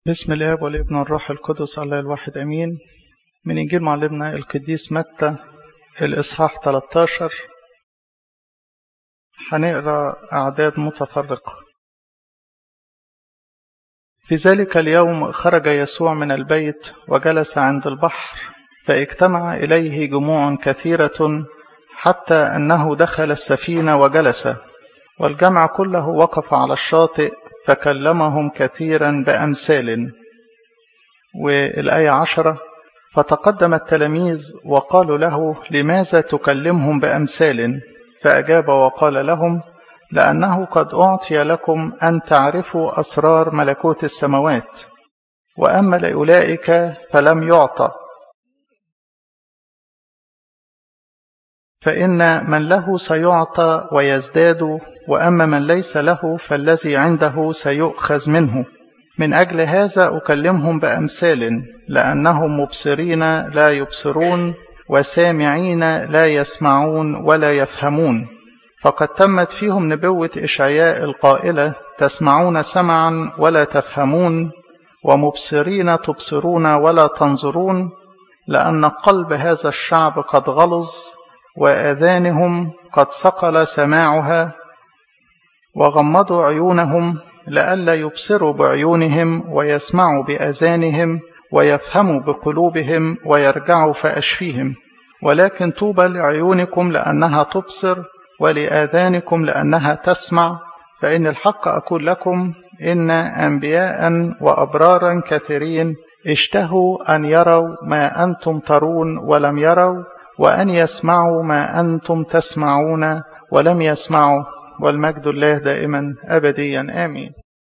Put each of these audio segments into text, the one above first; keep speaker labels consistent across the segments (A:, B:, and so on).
A: بسم الاب والابن والروح القدس الله الواحد امين من انجيل معلمنا القديس متى الاصحاح 13 هنقرا اعداد متفرقه في ذلك اليوم خرج يسوع من البيت وجلس عند البحر فاجتمع اليه جموع كثيره حتى انه دخل السفينه وجلس والجمع كله وقف على الشاطئ فكلمهم كثيرا بأمثال والآية عشرة فتقدم التلاميذ وقالوا له لماذا تكلمهم بأمثال فأجاب وقال لهم لأنه قد أعطي لكم أن تعرفوا أسرار ملكوت السماوات وأما لأولئك فلم يعطى فإن من له سيعطى ويزداد وأما من ليس له فالذي عنده سيؤخذ منه من أجل هذا أكلمهم بأمثال لأنهم مبصرين لا يبصرون وسامعين لا يسمعون ولا يفهمون فقد تمت فيهم نبوة إشعياء القائلة تسمعون سمعا ولا تفهمون ومبصرين تبصرون ولا تنظرون لأن قلب هذا الشعب قد غلظ وآذانهم قد ثقل سماعها وغمضوا عيونهم لئلا يبصروا بعيونهم ويسمعوا بآذانهم ويفهموا بقلوبهم ويرجعوا فأشفيهم ولكن طوبى لعيونكم لأنها تبصر ولآذانكم لأنها تسمع فإن الحق أقول لكم إن أنبياء وأبرارا كثيرين اشتهوا أن يروا ما أنتم ترون ولم يروا وأن يسمعوا ما أنتم تسمعون ولم يسمعوا والمجد الله دائما أبديا آمين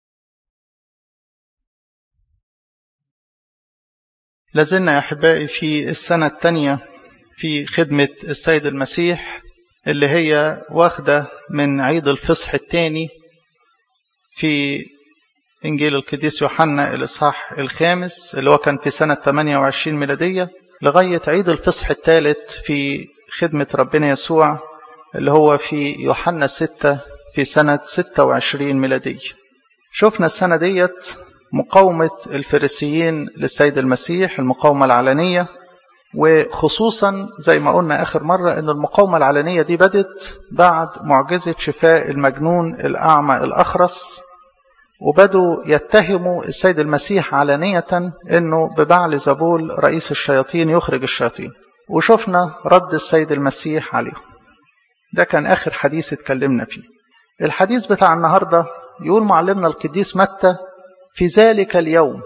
A: لازلنا يا أحبائي في السنة الثانية في خدمة السيد المسيح اللي هي واخدة من عيد الفصح الثاني في إنجيل القديس يوحنا الإصحاح الخامس اللي هو كان في سنة 28 ميلادية لغاية عيد الفصح الثالث في خدمة ربنا يسوع اللي هو في يوحنا 6 في سنة 26 ميلادية شفنا السنة ديت مقاومة الفريسيين للسيد المسيح المقاومة العلنية وخصوصا زي ما قلنا آخر مرة أن المقاومة العلنية دي بدت بعد معجزة شفاء المجنون الأعمى الأخرس وبدوا يتهموا السيد المسيح علانية أنه ببعل زبول رئيس الشياطين يخرج الشياطين وشفنا رد السيد المسيح عليهم ده كان آخر حديث اتكلمنا فيه الحديث بتاع النهاردة يقول معلمنا القديس متى في ذلك اليوم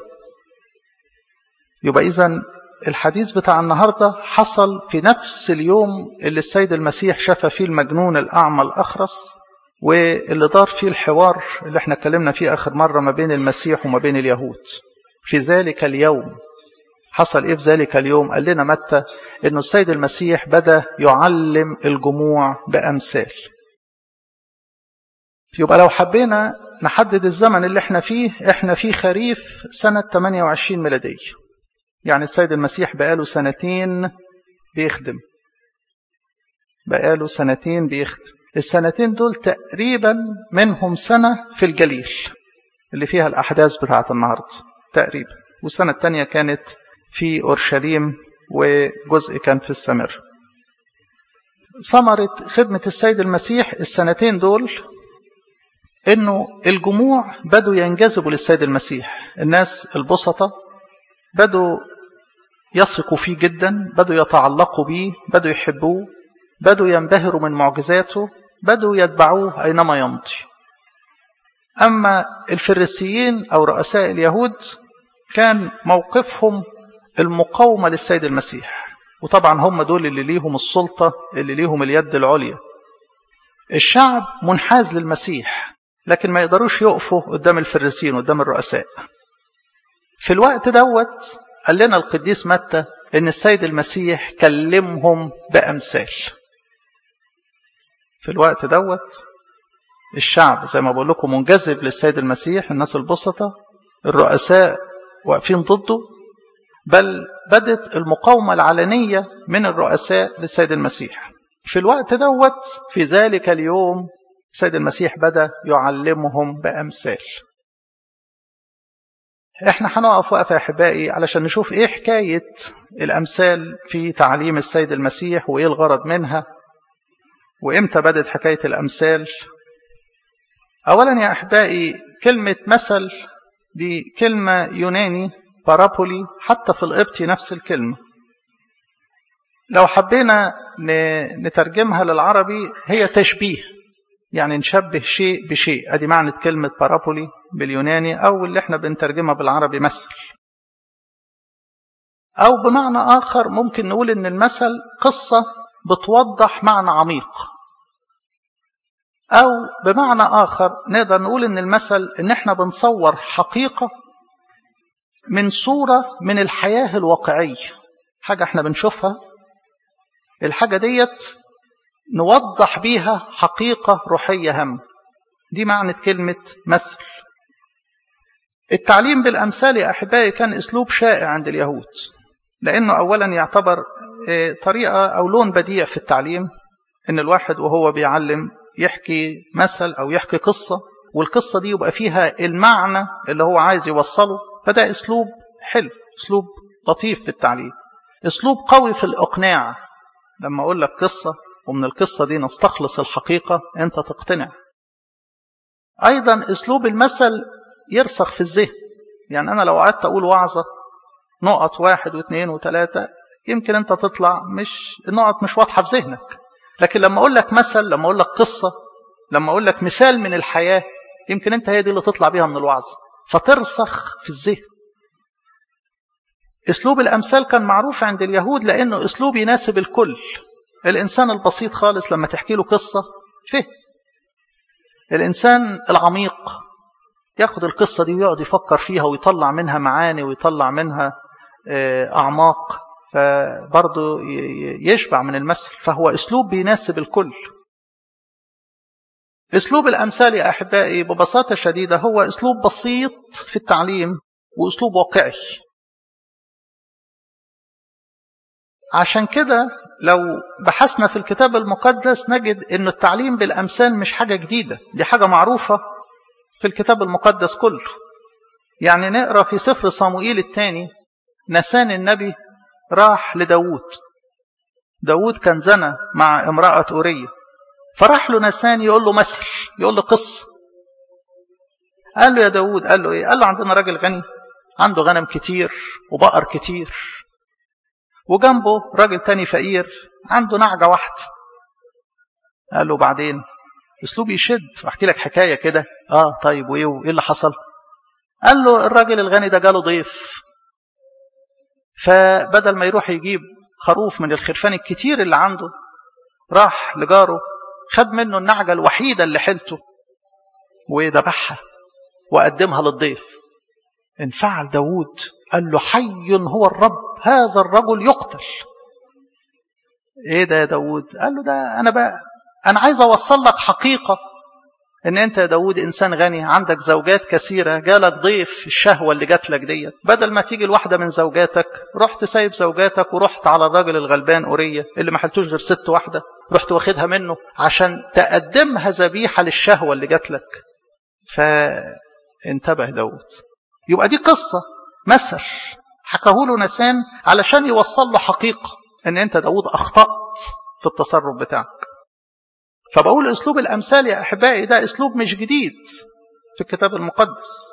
A: يبقى إذا الحديث بتاع النهاردة حصل في نفس اليوم اللي السيد المسيح شفى فيه المجنون الأعمى الأخرس واللي دار فيه الحوار اللي احنا اتكلمنا فيه آخر مرة ما بين المسيح وما بين اليهود في ذلك اليوم حصل ايه في ذلك اليوم قال لنا متى انه السيد المسيح بدا يعلم الجموع بامثال يبقى لو حبينا نحدد الزمن اللي احنا فيه احنا في خريف سنة 28 ميلادية يعني السيد المسيح بقاله سنتين بيخدم بقاله سنتين بيخدم السنتين دول تقريبا منهم سنة في الجليل اللي فيها الأحداث بتاعة النهاردة تقريبا والسنة الثانية كانت في أورشليم وجزء كان في السمر ثمرة خدمة السيد المسيح السنتين دول انه الجموع بدوا ينجذبوا للسيد المسيح الناس البسطة بدوا يثقوا فيه جدا بدوا يتعلقوا بيه بدوا يحبوه بدوا ينبهروا من معجزاته بدوا يتبعوه أينما يمضي أما الفريسيين أو رؤساء اليهود كان موقفهم المقاومة للسيد المسيح وطبعا هم دول اللي ليهم السلطة اللي ليهم اليد العليا الشعب منحاز للمسيح لكن ما يقدروش يقفوا قدام الفريسيين قدام الرؤساء في الوقت دوت قال لنا القديس متى ان السيد المسيح كلمهم بامثال في الوقت دوت الشعب زي ما بقول لكم منجذب للسيد المسيح الناس البسطة الرؤساء واقفين ضده بل بدت المقاومة العلنية من الرؤساء للسيد المسيح في الوقت دوت في ذلك اليوم السيد المسيح بدأ يعلمهم بأمثال احنا هنقف وقفة يا أحبائي علشان نشوف ايه حكاية الأمثال في تعليم السيد المسيح وايه الغرض منها وامتى بدت حكاية الأمثال أولا يا أحبائي كلمة مثل دي كلمة يوناني بارابولي حتى في القبطي نفس الكلمة لو حبينا نترجمها للعربي هي تشبيه يعني نشبه شيء بشيء ادي معنى كلمة بارابولي باليوناني او اللي احنا بنترجمها بالعربي مثل او بمعنى اخر ممكن نقول ان المثل قصة بتوضح معنى عميق او بمعنى اخر نقدر نقول ان المثل ان احنا بنصور حقيقة من صورة من الحياة الواقعية حاجة احنا بنشوفها الحاجة ديت نوضح بيها حقيقة روحية هم دي معنى كلمة مثل التعليم بالأمثال يا أحبائي كان أسلوب شائع عند اليهود لأنه أولا يعتبر طريقة أو لون بديع في التعليم إن الواحد وهو بيعلم يحكي مثل أو يحكي قصة والقصة دي يبقى فيها المعنى اللي هو عايز يوصله فده أسلوب حلو أسلوب لطيف في التعليم أسلوب قوي في الإقناع لما أقول لك قصة ومن القصة دي نستخلص الحقيقة أنت تقتنع أيضا أسلوب المثل يرسخ في الذهن يعني أنا لو قعدت أقول وعظة نقط واحد واثنين وثلاثة يمكن أنت تطلع مش النقط مش واضحة في ذهنك لكن لما أقول لك مثل لما أقول لك قصة لما أقول لك مثال من الحياة يمكن أنت هي دي اللي تطلع بيها من الوعظ فترسخ في الذهن أسلوب الأمثال كان معروف عند اليهود لأنه أسلوب يناسب الكل الإنسان البسيط خالص لما تحكي له قصة فهم الإنسان العميق ياخد القصة دي ويقعد يفكر فيها ويطلع منها معاني ويطلع منها أعماق فبرضه يشبع من المثل فهو أسلوب بيناسب الكل أسلوب الأمثال يا أحبائي ببساطة شديدة هو أسلوب بسيط في التعليم وأسلوب واقعي عشان كده لو بحثنا في الكتاب المقدس نجد أن التعليم بالأمثال مش حاجة جديدة دي حاجة معروفة في الكتاب المقدس كله يعني نقرأ في سفر صموئيل الثاني نسان النبي راح لداود داود كان زنى مع امرأة أورية فراح له نسان يقول له مثل يقول له قصة قال له يا داود قال له ايه قال له عندنا راجل غني عنده غنم كتير وبقر كتير وجنبه راجل تاني فقير عنده نعجة واحدة قال له بعدين اسلوب يشد واحكي لك حكاية كده اه طيب وايه وايه اللي حصل قال له الراجل الغني ده جاله ضيف فبدل ما يروح يجيب خروف من الخرفان الكتير اللي عنده راح لجاره خد منه النعجة الوحيدة اللي حلته وذبحها وقدمها للضيف انفعل داود قال له حي هو الرب هذا الرجل يقتل ايه ده يا داود قال له ده انا بقى انا عايز اوصل لك حقيقة ان انت يا داود انسان غني عندك زوجات كثيرة جالك ضيف الشهوة اللي جات لك ديت بدل ما تيجي الواحدة من زوجاتك رحت سايب زوجاتك ورحت على الراجل الغلبان أورية اللي ما حلتوش غير ست واحدة رحت واخدها منه عشان تقدمها ذبيحة للشهوة اللي جات لك فانتبه داود يبقى دي قصة مثل حكاه له نسان علشان يوصل له حقيقة ان انت داود اخطأت في التصرف بتاعك فبقول اسلوب الامثال يا احبائي ده اسلوب مش جديد في الكتاب المقدس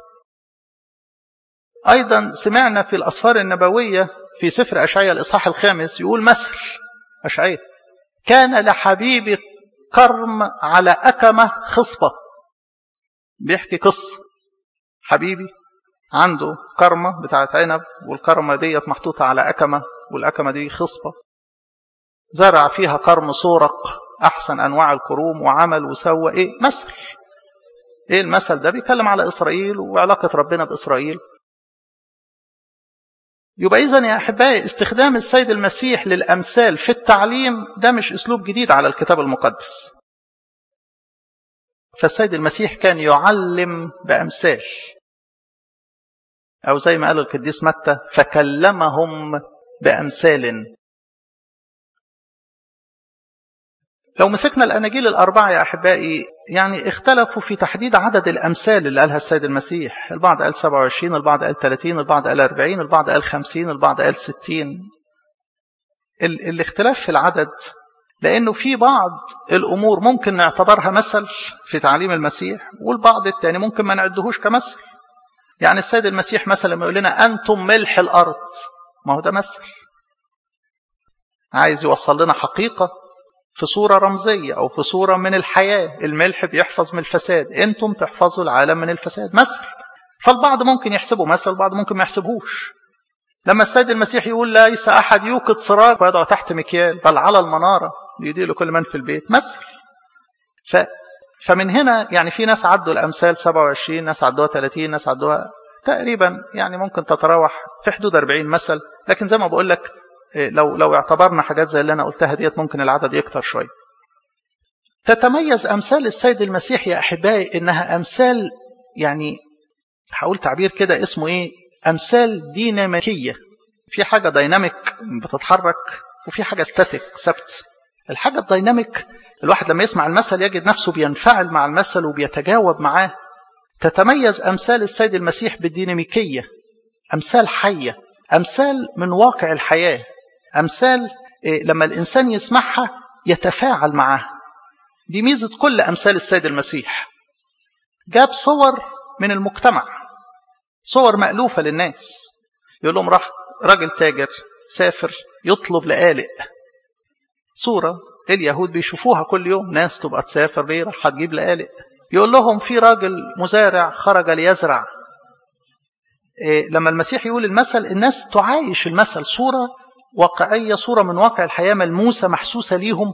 A: ايضا سمعنا في الاسفار النبويه في سفر اشعياء الاصحاح الخامس يقول مثل اشعياء كان لحبيبي كرم على اكمه خصبه بيحكي قصه حبيبي عنده كرمه بتاعت عنب والكرمه ديت محطوطه على اكمه والاكمه دي خصبه زرع فيها كرم صورق أحسن أنواع الكروم وعمل وسوى إيه مثل إيه المثل ده بيتكلم على إسرائيل وعلاقة ربنا بإسرائيل يبقى إذن يا أحبائي استخدام السيد المسيح للأمثال في التعليم ده مش أسلوب جديد على الكتاب المقدس فالسيد المسيح كان يعلم بأمثال أو زي ما قال القديس متى فكلمهم بأمثال لو مسكنا الأناجيل الأربعة يا أحبائي يعني اختلفوا في تحديد عدد الأمثال اللي قالها السيد المسيح البعض قال 27 البعض قال 30 البعض قال 40 البعض قال 50 البعض قال 60 ال الاختلاف في العدد لأنه في بعض الأمور ممكن نعتبرها مثل في تعليم المسيح والبعض الثاني ممكن ما نعدهوش كمثل يعني السيد المسيح مثلا لما يقول لنا أنتم ملح الأرض ما هو ده مثل عايز يوصل لنا حقيقة في صورة رمزية أو في صورة من الحياة الملح بيحفظ من الفساد أنتم تحفظوا العالم من الفساد مثل فالبعض ممكن يحسبه مثل البعض ممكن ما يحسبهوش لما السيد المسيح يقول ليس أحد يوقد سراج ويضع تحت مكيال بل على المنارة ليدي لكل من في البيت مثل ف فمن هنا يعني في ناس عدوا الأمثال 27 ناس عدوها 30 ناس عدوها تقريبا يعني ممكن تتراوح في حدود 40 مثل لكن زي ما بقول لك لو لو اعتبرنا حاجات زي اللي انا قلتها ديت ممكن العدد يكتر شويه. تتميز امثال السيد المسيح يا احبائي انها امثال يعني هقول تعبير كده اسمه ايه؟ امثال ديناميكيه. في حاجه دايناميك بتتحرك وفي حاجه ستاتيك ثابت. الحاجه الدايناميك الواحد لما يسمع المثل يجد نفسه بينفعل مع المثل وبيتجاوب معاه. تتميز امثال السيد المسيح بالديناميكيه. امثال حيه، امثال من واقع الحياه، أمثال لما الإنسان يسمعها يتفاعل معها دي ميزة كل أمثال السيد المسيح جاب صور من المجتمع صور مألوفة للناس يقول لهم راح راجل تاجر سافر يطلب لقالق صورة اليهود بيشوفوها كل يوم ناس تبقى تسافر ليه راح هتجيب لقالق يقول لهم في راجل مزارع خرج ليزرع إيه لما المسيح يقول المثل الناس تعايش المثل صورة واقعية صورة من واقع الحياة ملموسة محسوسة ليهم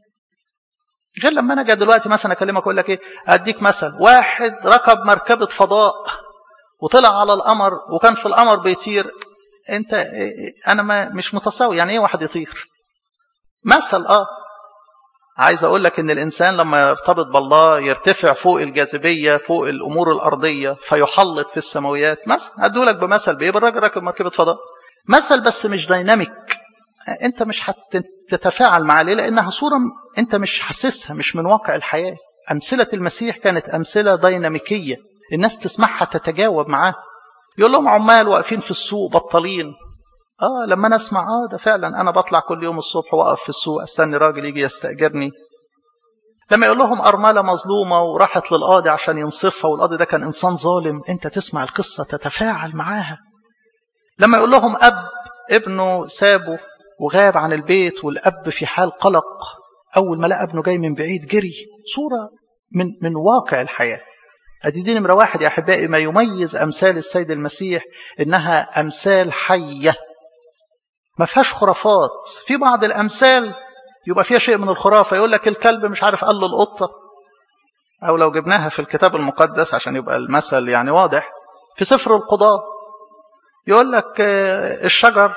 A: غير لما انا جاي دلوقتي مثلا اكلمك اقول لك ايه اديك مثل واحد ركب مركبة فضاء وطلع على القمر وكان في القمر بيطير انت انا ما مش متصور يعني ايه واحد يطير مثل اه عايز اقول لك ان الانسان لما يرتبط بالله يرتفع فوق الجاذبيه فوق الامور الارضيه فيحلق في السماويات مثلا ادولك بمثل بايه بالراجل راكب مركبه فضاء مثل بس مش دايناميك انت مش هتتفاعل معاه ليه لانها صوره انت مش حاسسها مش من واقع الحياه امثله المسيح كانت امثله دايناميكيه الناس تسمعها تتجاوب معاه يقول لهم عمال واقفين في السوق بطالين اه لما انا اسمع اه ده فعلا انا بطلع كل يوم الصبح واقف في السوق استني راجل يجي يستاجرني لما يقول لهم أرملة مظلومة وراحت للقاضي عشان ينصفها والقاضي ده كان إنسان ظالم أنت تسمع القصة تتفاعل معاها لما يقول لهم أب ابنه سابه وغاب عن البيت والأب في حال قلق أول ما لقى ابنه جاي من بعيد جري صورة من من واقع الحياة أدي دي نمرة واحد يا أحبائي ما يميز أمثال السيد المسيح إنها أمثال حية ما فيهاش خرافات في بعض الأمثال يبقى فيها شيء من الخرافة يقول لك الكلب مش عارف قال له القطة أو لو جبناها في الكتاب المقدس عشان يبقى المثل يعني واضح في سفر القضاء يقول لك الشجر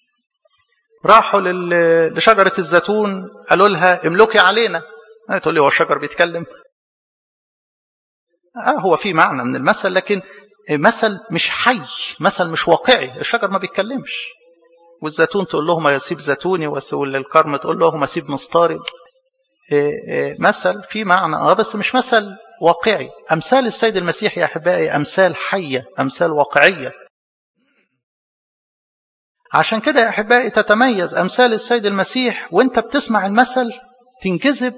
A: راحوا لشجرة الزيتون قالوا لها املكي علينا تقول لي هو الشجر بيتكلم آه هو في معنى من المثل لكن مثل مش حي مثل مش واقعي الشجر ما بيتكلمش والزيتون تقول لهم اسيب زيتوني والكرم تقول لهم اسيب مسطاري مثل في معنى اه بس مش مثل واقعي امثال السيد المسيح يا احبائي امثال حيه امثال واقعيه عشان كده يا احبائي تتميز امثال السيد المسيح وانت بتسمع المثل تنجذب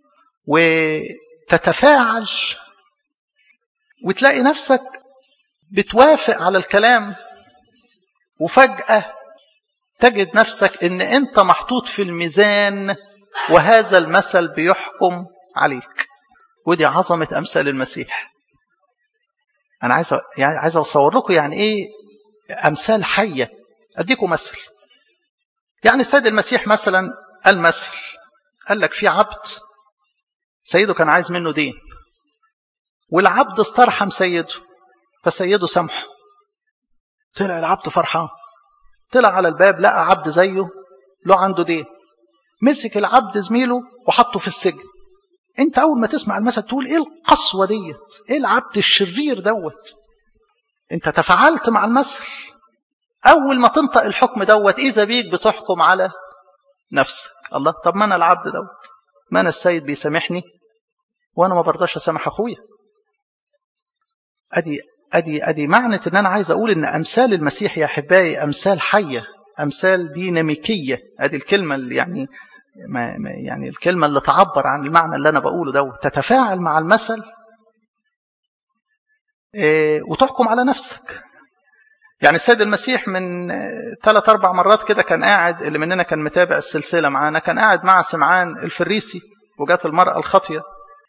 A: وتتفاعل وتلاقي نفسك بتوافق على الكلام وفجأة تجد نفسك ان انت محطوط في الميزان وهذا المثل بيحكم عليك ودي عظمة امثال المسيح انا عايز يعني عايز اصور لكم يعني ايه امثال حيه اديكم مثل يعني السيد المسيح مثلا قال مثل قال لك في عبد سيده كان عايز منه دين والعبد استرحم سيده فسيده سامحه طلع العبد فرحان طلع على الباب لقى عبد زيه له عنده دين مسك العبد زميله وحطه في السجن انت اول ما تسمع المثل تقول ايه القسوه ديت ايه العبد الشرير دوت انت تفاعلت مع المثل اول ما تنطق الحكم دوت اذا بيك بتحكم على نفسك الله طب ما انا العبد دوت ما أنا السيد بيسامحني وأنا ما برضاش أسامح أخويا أدي أدي أدي معنى إن أنا عايز أقول إن أمثال المسيح يا أحبائي أمثال حية أمثال ديناميكية أدي الكلمة اللي يعني ما يعني الكلمة اللي تعبر عن المعنى اللي أنا بقوله ده تتفاعل مع المثل إيه وتحكم على نفسك يعني السيد المسيح من ثلاث أربع مرات كده كان قاعد اللي مننا كان متابع السلسلة معانا كان قاعد مع سمعان الفريسي وجات المرأة الخاطية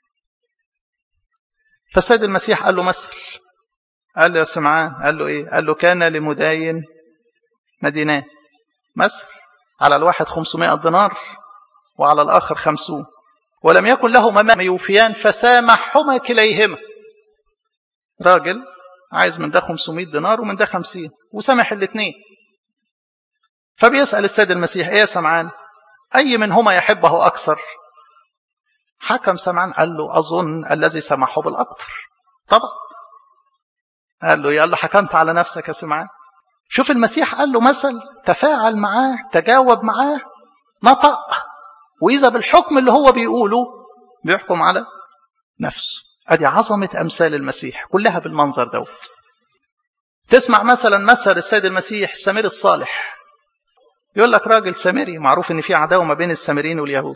A: فالسيد المسيح قال له مثل قال له يا سمعان قال له ايه قال له كان لمداين مدينان مثل على الواحد 500 دينار وعلى الآخر خمسون ولم يكن لهما يوفيان فسامحهما كليهما راجل عايز من ده 500 دينار ومن ده 50 وسامح الاثنين فبيسأل السيد المسيح ايه يا سمعان أي منهما يحبه أكثر حكم سمعان قال له أظن الذي سمحه بالأكثر طبعا قال له يلا حكمت على نفسك يا سمعان شوف المسيح قال له مثل تفاعل معاه تجاوب معاه نطق وإذا بالحكم اللي هو بيقوله بيحكم على نفسه أدي عظمة أمثال المسيح كلها بالمنظر دوت تسمع مثلا مثل السيد المسيح السامري الصالح يقول لك راجل سامري معروف ان في عداوه ما بين السامريين واليهود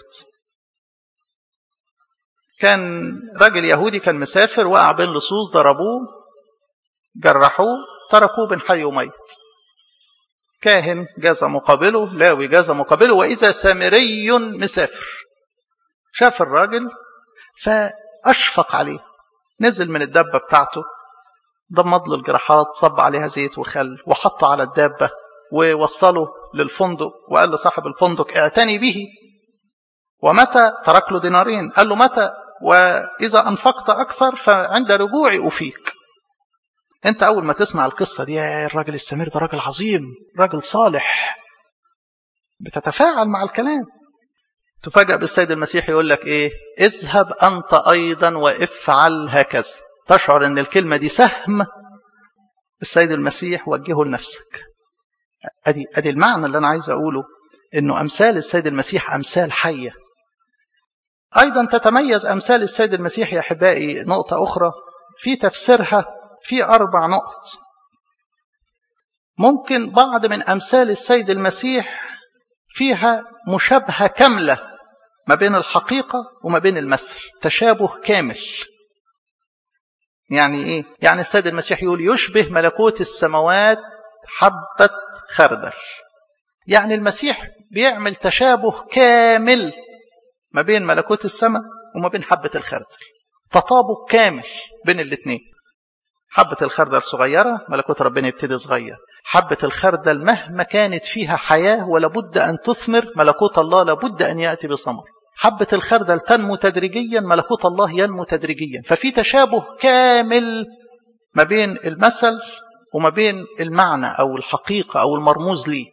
A: كان راجل يهودي كان مسافر وقع بين لصوص ضربوه جرحوه تركوه بين حي وميت كاهن جاز مقابله لاوي جاز مقابله وإذا سامري مسافر شاف الراجل فأشفق عليه نزل من الدابة بتاعته ضمد له الجراحات صب عليها زيت وخل وحطه على الدابة ووصله للفندق وقال لصاحب الفندق اعتني به ومتى ترك له دينارين قال له متى وإذا أنفقت أكثر فعند رجوعي أفيك انت اول ما تسمع القصه دي يا الراجل السمير ده راجل عظيم راجل صالح بتتفاعل مع الكلام تفاجأ بالسيد المسيح يقول لك ايه اذهب انت ايضا وافعل هكذا تشعر ان الكلمه دي سهم السيد المسيح وجهه لنفسك ادي ادي المعنى اللي انا عايز اقوله انه امثال السيد المسيح امثال حيه ايضا تتميز امثال السيد المسيح يا احبائي نقطه اخرى في تفسيرها في أربع نقط ممكن بعض من أمثال السيد المسيح فيها مشابهة كاملة ما بين الحقيقة وما بين المثل تشابه كامل يعني إيه؟ يعني السيد المسيح يقول يشبه ملكوت السماوات حبة خردل يعني المسيح بيعمل تشابه كامل ما بين ملكوت السماء وما بين حبة الخردل تطابق كامل بين الاثنين حبة الخردل صغيرة ملكوت ربنا يبتدي صغير حبة الخردل مهما كانت فيها حياة ولابد أن تثمر ملكوت الله لابد أن يأتي بثمر حبة الخردل تنمو تدريجيا ملكوت الله ينمو تدريجيا ففي تشابه كامل ما بين المثل وما بين المعنى أو الحقيقة أو المرموز ليه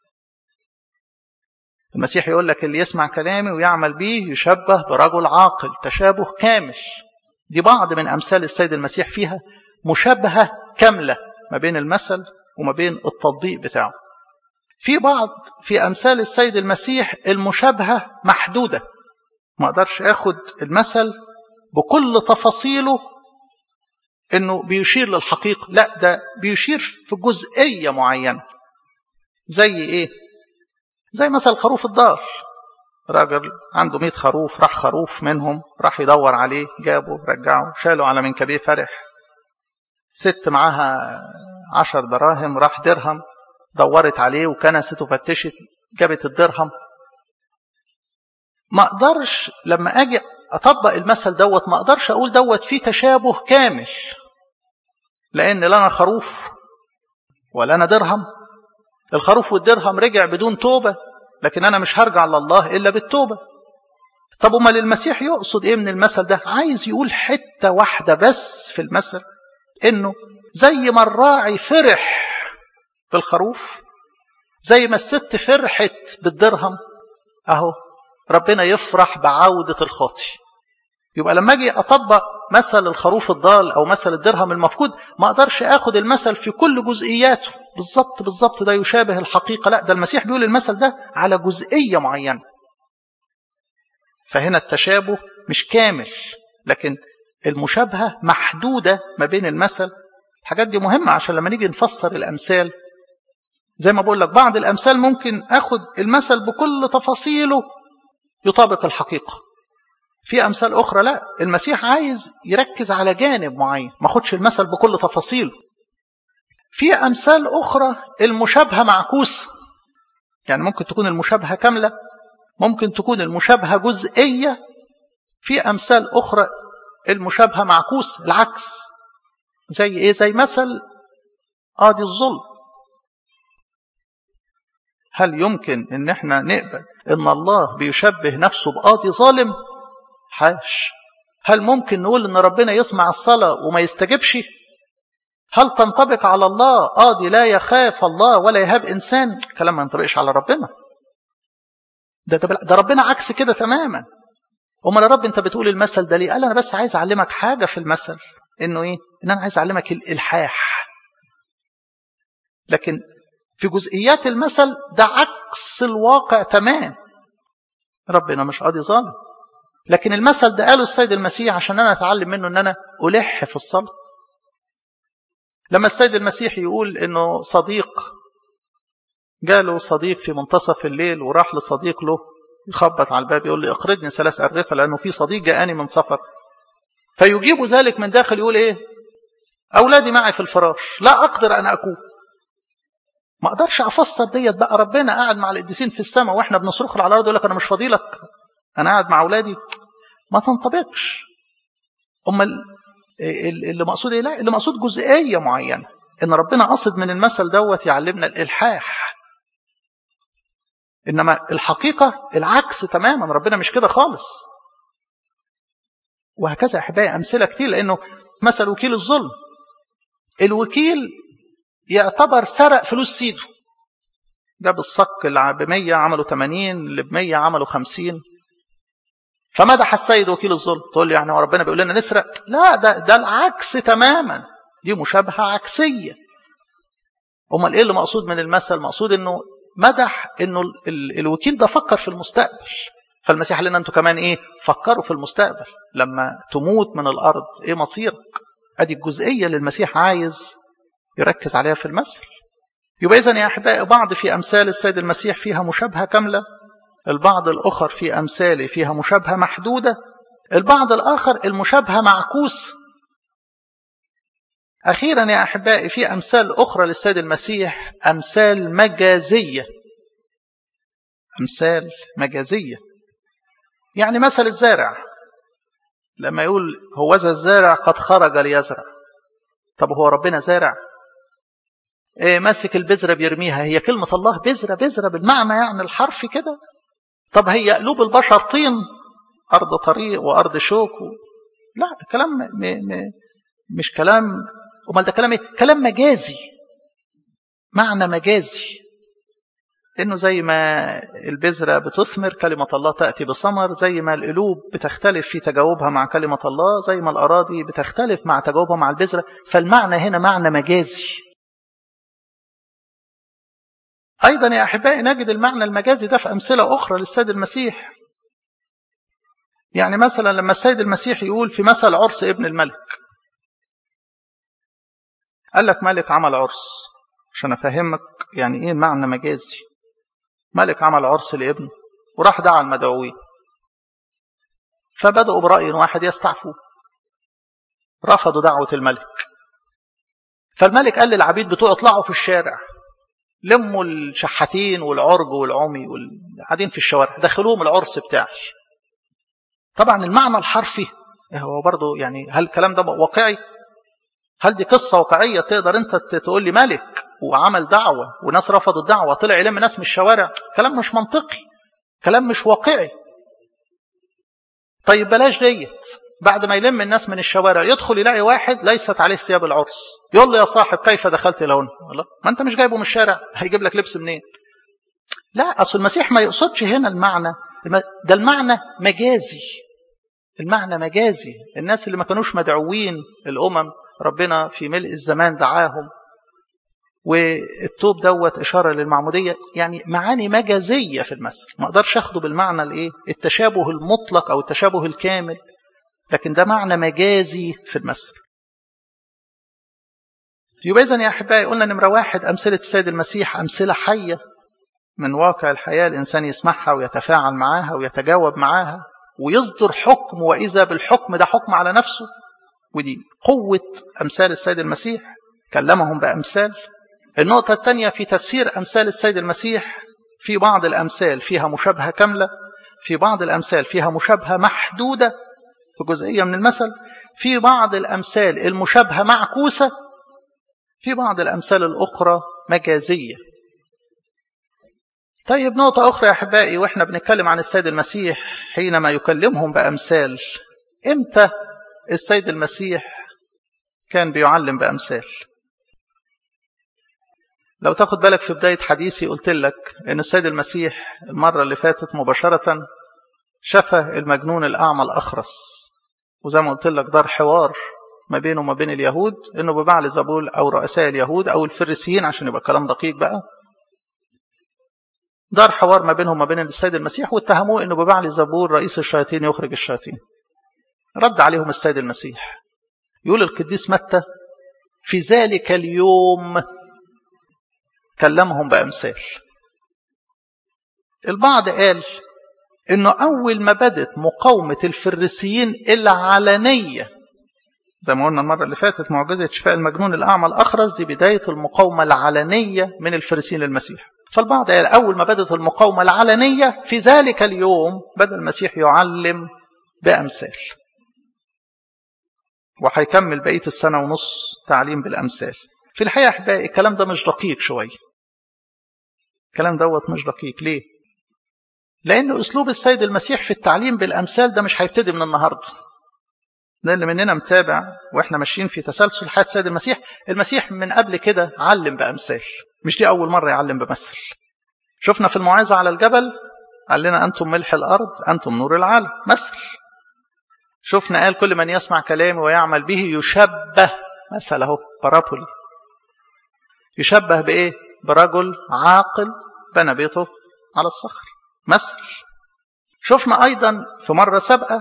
A: المسيح يقول لك اللي يسمع كلامي ويعمل به يشبه برجل عاقل تشابه كامل دي بعض من أمثال السيد المسيح فيها مشابهة كاملة ما بين المثل وما بين التطبيق بتاعه في بعض في أمثال السيد المسيح المشابهة محدودة ما أقدرش أخد المثل بكل تفاصيله إنه بيشير للحقيقة لا ده بيشير في جزئية معينة زي إيه زي مثل خروف الدار راجل عنده 100 خروف راح خروف منهم راح يدور عليه جابه رجعه شاله على منكبيه فرح ست معاها عشر دراهم راح درهم دورت عليه وكنست وفتشت جابت الدرهم ما اقدرش لما اجي اطبق المثل دوت ما اقدرش اقول دوت فيه تشابه كامل لان لا انا خروف ولا انا درهم الخروف والدرهم رجع بدون توبه لكن انا مش هرجع لله الا بالتوبه طب امال المسيح يقصد ايه من المثل ده عايز يقول حته واحده بس في المثل انه زي ما الراعي فرح بالخروف زي ما الست فرحت بالدرهم اهو ربنا يفرح بعودة الخاطي يبقى لما اجي اطبق مثل الخروف الضال او مثل الدرهم المفقود ما اقدرش اخد المثل في كل جزئياته بالظبط بالظبط ده يشابه الحقيقه لا ده المسيح بيقول المثل ده على جزئيه معينه فهنا التشابه مش كامل لكن المشابهة محدودة ما بين المثل الحاجات دي مهمة عشان لما نيجي نفسر الأمثال زي ما بقول لك بعض الأمثال ممكن أخد المثل بكل تفاصيله يطابق الحقيقة في أمثال أخرى لا المسيح عايز يركز على جانب معين ما خدش المثل بكل تفاصيله في أمثال أخرى المشابهة معكوسة يعني ممكن تكون المشابهة كاملة ممكن تكون المشابهة جزئية في أمثال أخرى المشابهة معكوس العكس زي إيه زي مثل قاضي الظلم هل يمكن ان احنا نقبل ان الله بيشبه نفسه بقاضي ظالم حاش هل ممكن نقول ان ربنا يسمع الصلاة وما يستجبش هل تنطبق على الله قاضي لا يخاف الله ولا يهاب انسان كلام ما ينطبقش على ربنا ده, ده, ده ربنا عكس كده تماما امال يا رب انت بتقول المثل ده ليه قال انا بس عايز اعلمك حاجة في المثل انه ايه ان انا عايز اعلمك الالحاح لكن في جزئيات المثل ده عكس الواقع تمام ربنا مش قاضي ظالم لكن المثل ده قاله السيد المسيح عشان انا اتعلم منه ان انا الح في الصلاه لما السيد المسيح يقول انه صديق جاله صديق في منتصف الليل وراح لصديق له يخبط على الباب يقول لي اقرضني ثلاث ارغفه لانه في صديق جاءني من سفر فيجيب ذلك من داخل يقول ايه اولادي معي في الفراش لا اقدر ان اكون ما اقدرش افسر ديت بقى ربنا قاعد مع القديسين في السماء واحنا بنصرخ على الارض يقول لك انا مش فاضي لك انا قاعد مع اولادي ما تنطبقش اما اللي مقصود ايه لا اللي مقصود جزئيه معينه ان ربنا قصد من المثل دوت يعلمنا الالحاح انما الحقيقه العكس تماما ربنا مش كده خالص وهكذا احبائي امثله كتير لانه مثل وكيل الظلم الوكيل يعتبر سرق فلوس سيده جاب الصك اللي ب 100 عملوا 80 اللي ب 100 عملوا 50 فمدح السيد وكيل الظلم تقول لي يعني هو ربنا بيقول لنا نسرق لا ده ده العكس تماما دي مشابهه عكسيه امال ايه اللي مقصود من المثل مقصود انه مدح انه ال الوكيل ده فكر في المستقبل فالمسيح قال لنا انتوا كمان ايه فكروا في المستقبل لما تموت من الارض ايه مصيرك ادي الجزئيه اللي المسيح عايز يركز عليها في المثل يبقى إذن يا أحبائي بعض في أمثال السيد المسيح فيها مشابهة كاملة البعض الآخر في أمثاله فيها مشابهة محدودة البعض الآخر المشابهة معكوس أخيرا يا أحبائي في أمثال أخرى للسيد المسيح أمثال مجازية أمثال مجازية يعني مثل الزارع لما يقول هوذا الزارع قد خرج ليزرع طب هو ربنا زارع إيه ماسك البذرة بيرميها هي كلمة الله بذرة بذرة بالمعنى يعني الحرف كده طب هي قلوب البشر طين أرض طريق وأرض شوك و... لا كلام م... م... مش كلام امال ده كلام ايه كلام مجازي معنى مجازي انه زي ما البذرة بتثمر كلمة الله تأتي بثمر زي ما القلوب بتختلف في تجاوبها مع كلمة الله زي ما الأراضي بتختلف مع تجاوبها مع البذرة فالمعنى هنا معنى مجازي أيضا يا أحبائي نجد المعنى المجازي ده في أمثلة أخرى للسيد المسيح يعني مثلا لما السيد المسيح يقول في مثل عرس ابن الملك قال لك ملك عمل عرس عشان أفهمك يعني إيه معنى مجازي ملك عمل عرس لابنه وراح دعا المدعوين فبدأوا برأي واحد يستعفوه رفضوا دعوة الملك فالملك قال للعبيد بتوعه اطلعوا في الشارع لموا الشحاتين والعرج والعمي والقاعدين في الشوارع دخلوهم العرس بتاعي طبعا المعنى الحرفي هو برضه يعني هل الكلام ده واقعي هل دي قصة واقعية تقدر انت تقول لي ملك وعمل دعوة وناس رفضوا الدعوة طلع يلم ناس من الشوارع كلام مش منطقي كلام مش واقعي طيب بلاش ديت بعد ما يلم الناس من الشوارع يدخل يلاقي واحد ليست عليه ثياب العرس يقول له يا صاحب كيف دخلت الى هنا ما انت مش جايبه من الشارع هيجيب لك لبس منين لا اصل المسيح ما يقصدش هنا المعنى ده المعنى مجازي المعنى مجازي الناس اللي ما كانوش مدعوين الامم ربنا في ملء الزمان دعاهم والتوب دوت إشارة للمعمودية يعني معاني مجازية في المثل ما أقدرش أخده بالمعنى الإيه التشابه المطلق أو التشابه الكامل لكن ده معنى مجازي في المثل يبقى إذن يا أحبائي قلنا نمرة واحد أمثلة السيد المسيح أمثلة حية من واقع الحياة الإنسان يسمعها ويتفاعل معاها ويتجاوب معاها ويصدر حكم وإذا بالحكم ده حكم على نفسه ودي قوة أمثال السيد المسيح كلمهم بأمثال النقطة الثانية في تفسير أمثال السيد المسيح في بعض الأمثال فيها مشابهة كاملة في بعض الأمثال فيها مشابهة محدودة في جزئية من المثل في بعض الأمثال المشابهة معكوسة في بعض الأمثال الأخرى مجازية طيب نقطة أخرى يا أحبائي وإحنا بنتكلم عن السيد المسيح حينما يكلمهم بأمثال إمتى السيد المسيح كان بيعلم بأمثال لو تاخد بالك في بداية حديثي قلت لك إن السيد المسيح المرة اللي فاتت مباشرة شفى المجنون الأعمى الأخرس وزي ما قلت لك دار حوار ما بينه وما بين اليهود إنه ببعل زبول أو رؤساء اليهود أو الفريسيين عشان يبقى كلام دقيق بقى دار حوار ما بينهم وما بين السيد المسيح واتهموه انه ببعل زبور رئيس الشياطين يخرج الشياطين رد عليهم السيد المسيح يقول القديس متى في ذلك اليوم كلمهم بأمثال البعض قال انه اول ما بدت مقاومة الفريسيين العلنية زي ما قلنا المرة اللي فاتت معجزة شفاء المجنون الأعمى الأخرس دي بداية المقاومة العلنية من الفريسيين للمسيح فالبعض قال أول ما بدت المقاومة العلنية في ذلك اليوم بدأ المسيح يعلم بأمثال وهيكمل بقية السنة ونص تعليم بالأمثال في الحقيقة أحبائي الكلام ده مش دقيق شوية الكلام دوت مش دقيق ليه؟ لأن أسلوب السيد المسيح في التعليم بالأمثال ده مش هيبتدي من النهاردة ده اللي مننا متابع واحنا ماشيين في تسلسل حياة السيد المسيح المسيح من قبل كده علم بأمثال مش دي أول مرة يعلم بمثل شفنا في الموعظة على الجبل قال لنا أنتم ملح الأرض أنتم نور العالم مثل شفنا قال كل من يسمع كلامي ويعمل به يشبه مثله بارابولي يشبه بإيه برجل عاقل بنى بيته على الصخر مثل شفنا أيضا في مرة سابقة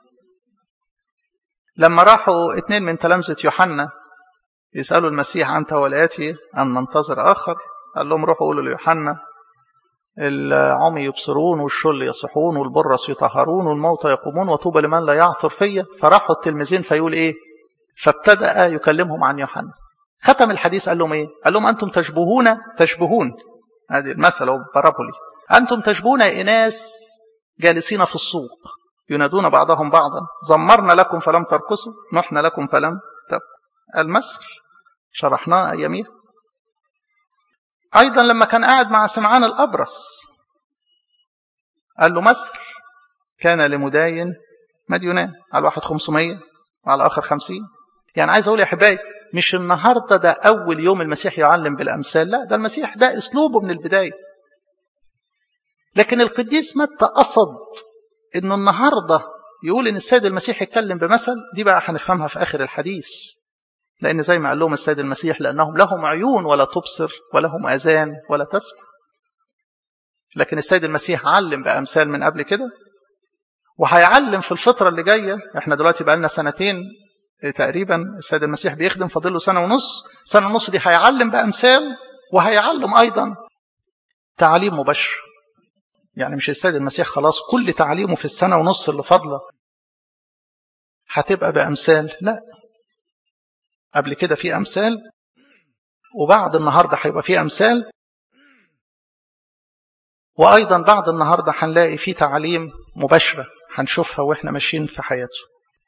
A: لما راحوا اتنين من تلامذة يوحنا يسألوا المسيح أنت والآتي أن ننتظر آخر قال لهم روحوا قولوا ليوحنا العمي يبصرون والشل يصحون والبرص يطهرون والموتى يقومون وطوبى لمن لا يعثر فيا فراحوا التلميذين فيقول ايه فابتدأ يكلمهم عن يوحنا ختم الحديث قال لهم ايه قال لهم انتم تشبهون تشبهون هذه المثل بارابولي انتم تشبهون اناس جالسين في السوق ينادون بعضهم بعضا زمرنا لكم فلم ترقصوا نحن لكم فلم تبقوا المثل شرحناه اياميها أيضا لما كان قاعد مع سمعان الأبرص قال له مثل كان لمداين مديونان على واحد 500 وعلى آخر 50 يعني عايز أقول يا حبايبي مش النهاردة ده أول يوم المسيح يعلم بالأمثال لا ده المسيح ده أسلوبه من البداية لكن القديس متى قصد إنه النهاردة يقول إن السيد المسيح يتكلم بمثل دي بقى هنفهمها في آخر الحديث لأن زي ما قال لهم السيد المسيح لأنهم لهم عيون ولا تبصر ولهم أذان ولا تسمع لكن السيد المسيح علم بأمثال من قبل كده وهيعلم في الفترة اللي جاية احنا دلوقتي بقى لنا سنتين تقريبا السيد المسيح بيخدم فاضل له سنة ونص سنة ونص دي هيعلم بأمثال وهيعلم أيضا تعليم مباشر يعني مش السيد المسيح خلاص كل تعليمه في السنة ونص اللي فاضلة هتبقى بأمثال لا قبل كده في أمثال وبعد النهاردة هيبقى في أمثال وأيضا بعد النهاردة هنلاقي في تعليم مباشرة هنشوفها وإحنا ماشيين في حياته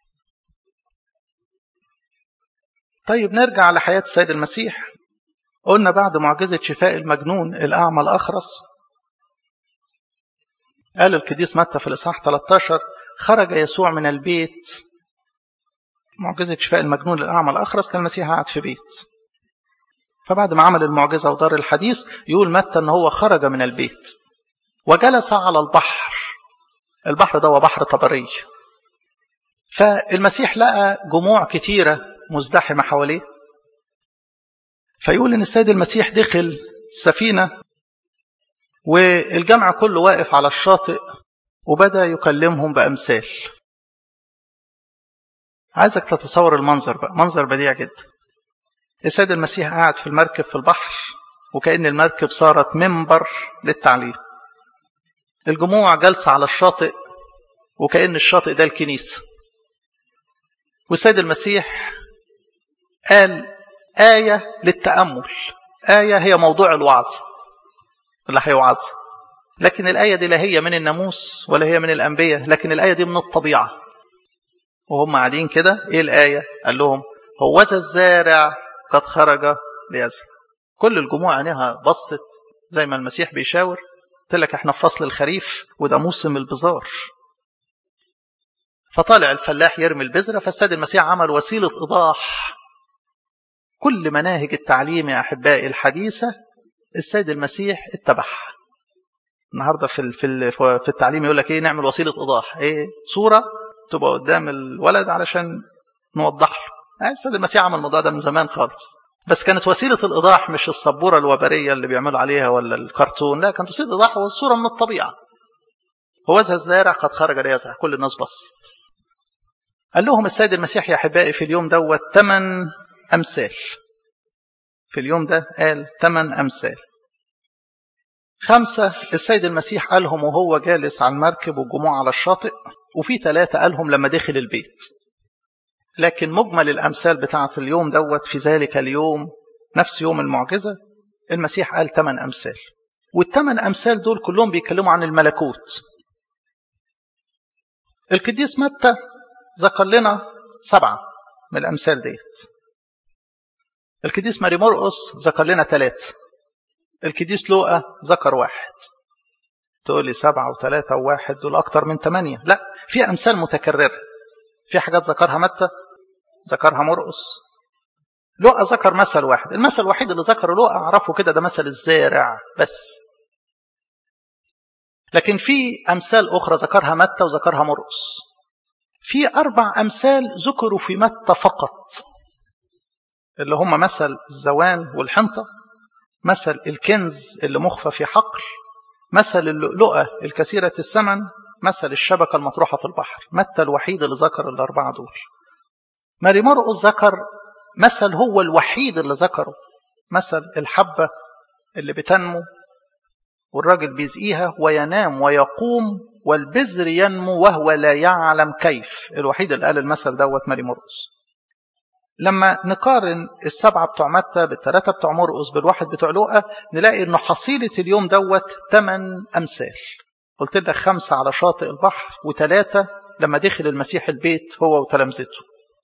A: طيب نرجع لحياة السيد المسيح قلنا بعد معجزة شفاء المجنون الأعمى الأخرس قال القديس متى في الإصحاح 13 خرج يسوع من البيت معجزة شفاء المجنون الأعمى الأخرس كان المسيح قاعد في بيت فبعد ما عمل المعجزة ودار الحديث يقول متى أن هو خرج من البيت وجلس على البحر البحر ده هو بحر طبري فالمسيح لقى جموع كتيرة مزدحمة حواليه فيقول ان السيد المسيح دخل السفينة والجمع كله واقف على الشاطئ وبدأ يكلمهم بأمثال عايزك تتصور المنظر بقى منظر بديع جدا السيد المسيح قاعد في المركب في البحر وكأن المركب صارت منبر للتعليم الجموع جالسة على الشاطئ وكأن الشاطئ ده الكنيسة والسيد المسيح قال آية للتأمل آية هي موضوع الوعظ اللي هيوعظ لكن الآية دي لا هي من الناموس ولا هي من الأنبياء لكن الآية دي من الطبيعة وهم قاعدين كده إيه الآية قال لهم هوذا الزارع قد خرج ليزرع كل الجموع عينيها بصت زي ما المسيح بيشاور قلت لك احنا في فصل الخريف وده موسم البزار فطالع الفلاح يرمي البذرة فالسيد المسيح عمل وسيلة إيضاح كل مناهج التعليم يا أحبائي الحديثة السيد المسيح اتبعها النهارده في في في التعليم يقول لك ايه نعمل وسيله ايضاح ايه صوره تبقى قدام الولد علشان نوضح له السيد المسيح عمل الموضوع ده من زمان خالص بس كانت وسيله الايضاح مش السبوره الوبريه اللي بيعملوا عليها ولا الكرتون لا كانت وسيله ايضاح والصوره من الطبيعه هوذا الزارع قد خرج ليزرع كل الناس بصت قال لهم السيد المسيح يا احبائي في اليوم دوت ثمان امثال في اليوم ده قال ثمان امثال خمسة السيد المسيح قالهم وهو جالس على المركب والجموع على الشاطئ وفي ثلاثة قالهم لما دخل البيت لكن مجمل الأمثال بتاعة اليوم دوت في ذلك اليوم نفس يوم المعجزة المسيح قال ثمان أمثال والثمان أمثال دول كلهم بيتكلموا عن الملكوت القديس متى ذكر لنا سبعة من الأمثال ديت القديس ماري مرقس ذكر لنا ثلاثة القديس لوقا ذكر واحد تقول لي سبعة وثلاثة وواحد دول أكتر من ثمانية لا في أمثال متكررة في حاجات ذكرها متى ذكرها مرقس لوقا ذكر مثل واحد المثل الوحيد اللي ذكره لوقا أعرفه كده ده مثل الزارع بس لكن في أمثال أخرى ذكرها متى وذكرها مرقس في أربع أمثال ذكروا في متى فقط اللي هم مثل الزوان والحنطة مثل الكنز اللي مخفى في حقل مثل اللؤلؤة الكثيرة الثمن مثل الشبكة المطروحة في البحر متى الوحيد اللي ذكر الأربعة دول ماري مرقس ذكر مثل هو الوحيد اللي ذكره مثل الحبة اللي بتنمو والراجل بيزقيها وينام ويقوم والبذر ينمو وهو لا يعلم كيف الوحيد اللي قال المثل دوت ماري مرقس لما نقارن السبعة بتوع متى بالثلاثة بتوع مرقس بالواحد بتوع لوقا نلاقي انه حصيلة اليوم دوت ثمان أمثال قلت لك خمسة على شاطئ البحر وثلاثة لما دخل المسيح البيت هو وتلامذته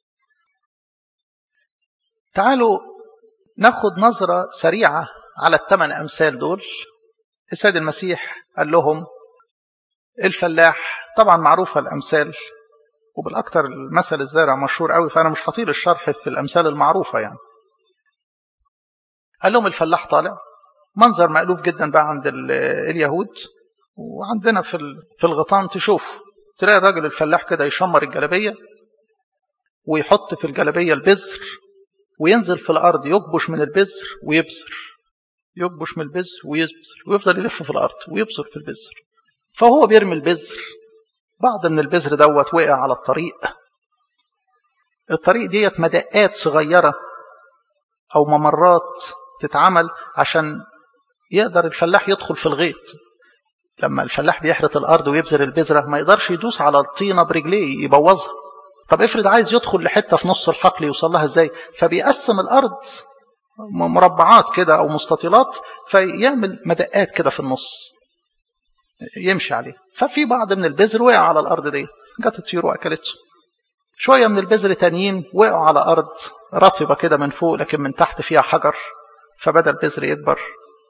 A: تعالوا ناخد نظرة سريعة على الثمان أمثال دول السيد المسيح قال لهم الفلاح طبعا معروفة الأمثال وبالأكثر المثل الزارع مشهور قوي فأنا مش هطيل الشرح في الأمثال المعروفة يعني قال لهم الفلاح طالع منظر مألوف جدا بقى عند اليهود وعندنا في في الغيطان تشوف تلاقي الراجل الفلاح كده يشمر الجلبية ويحط في الجلبية البذر وينزل في الأرض يكبش من البذر ويبذر يكبش من البذر ويبذر ويفضل يلف في الأرض ويبذر في البذر فهو بيرمي البذر بعض من البذر دوت وقع على الطريق الطريق ديت مدقات صغيرة أو ممرات تتعمل عشان يقدر الفلاح يدخل في الغيط لما الفلاح بيحرث الأرض ويبذر البذرة ما يقدرش يدوس على الطينة برجليه يبوظها طب افرض عايز يدخل لحتة في نص الحقل يوصل لها ازاي فبيقسم الأرض مربعات كده أو مستطيلات فيعمل مدقات كده في النص يمشي عليه ففي بعض من البذر وقع على الأرض ديت جت الطيور وأكلته شوية من البذر تانيين وقعوا على أرض رطبة كده من فوق لكن من تحت فيها حجر فبدأ البذر يكبر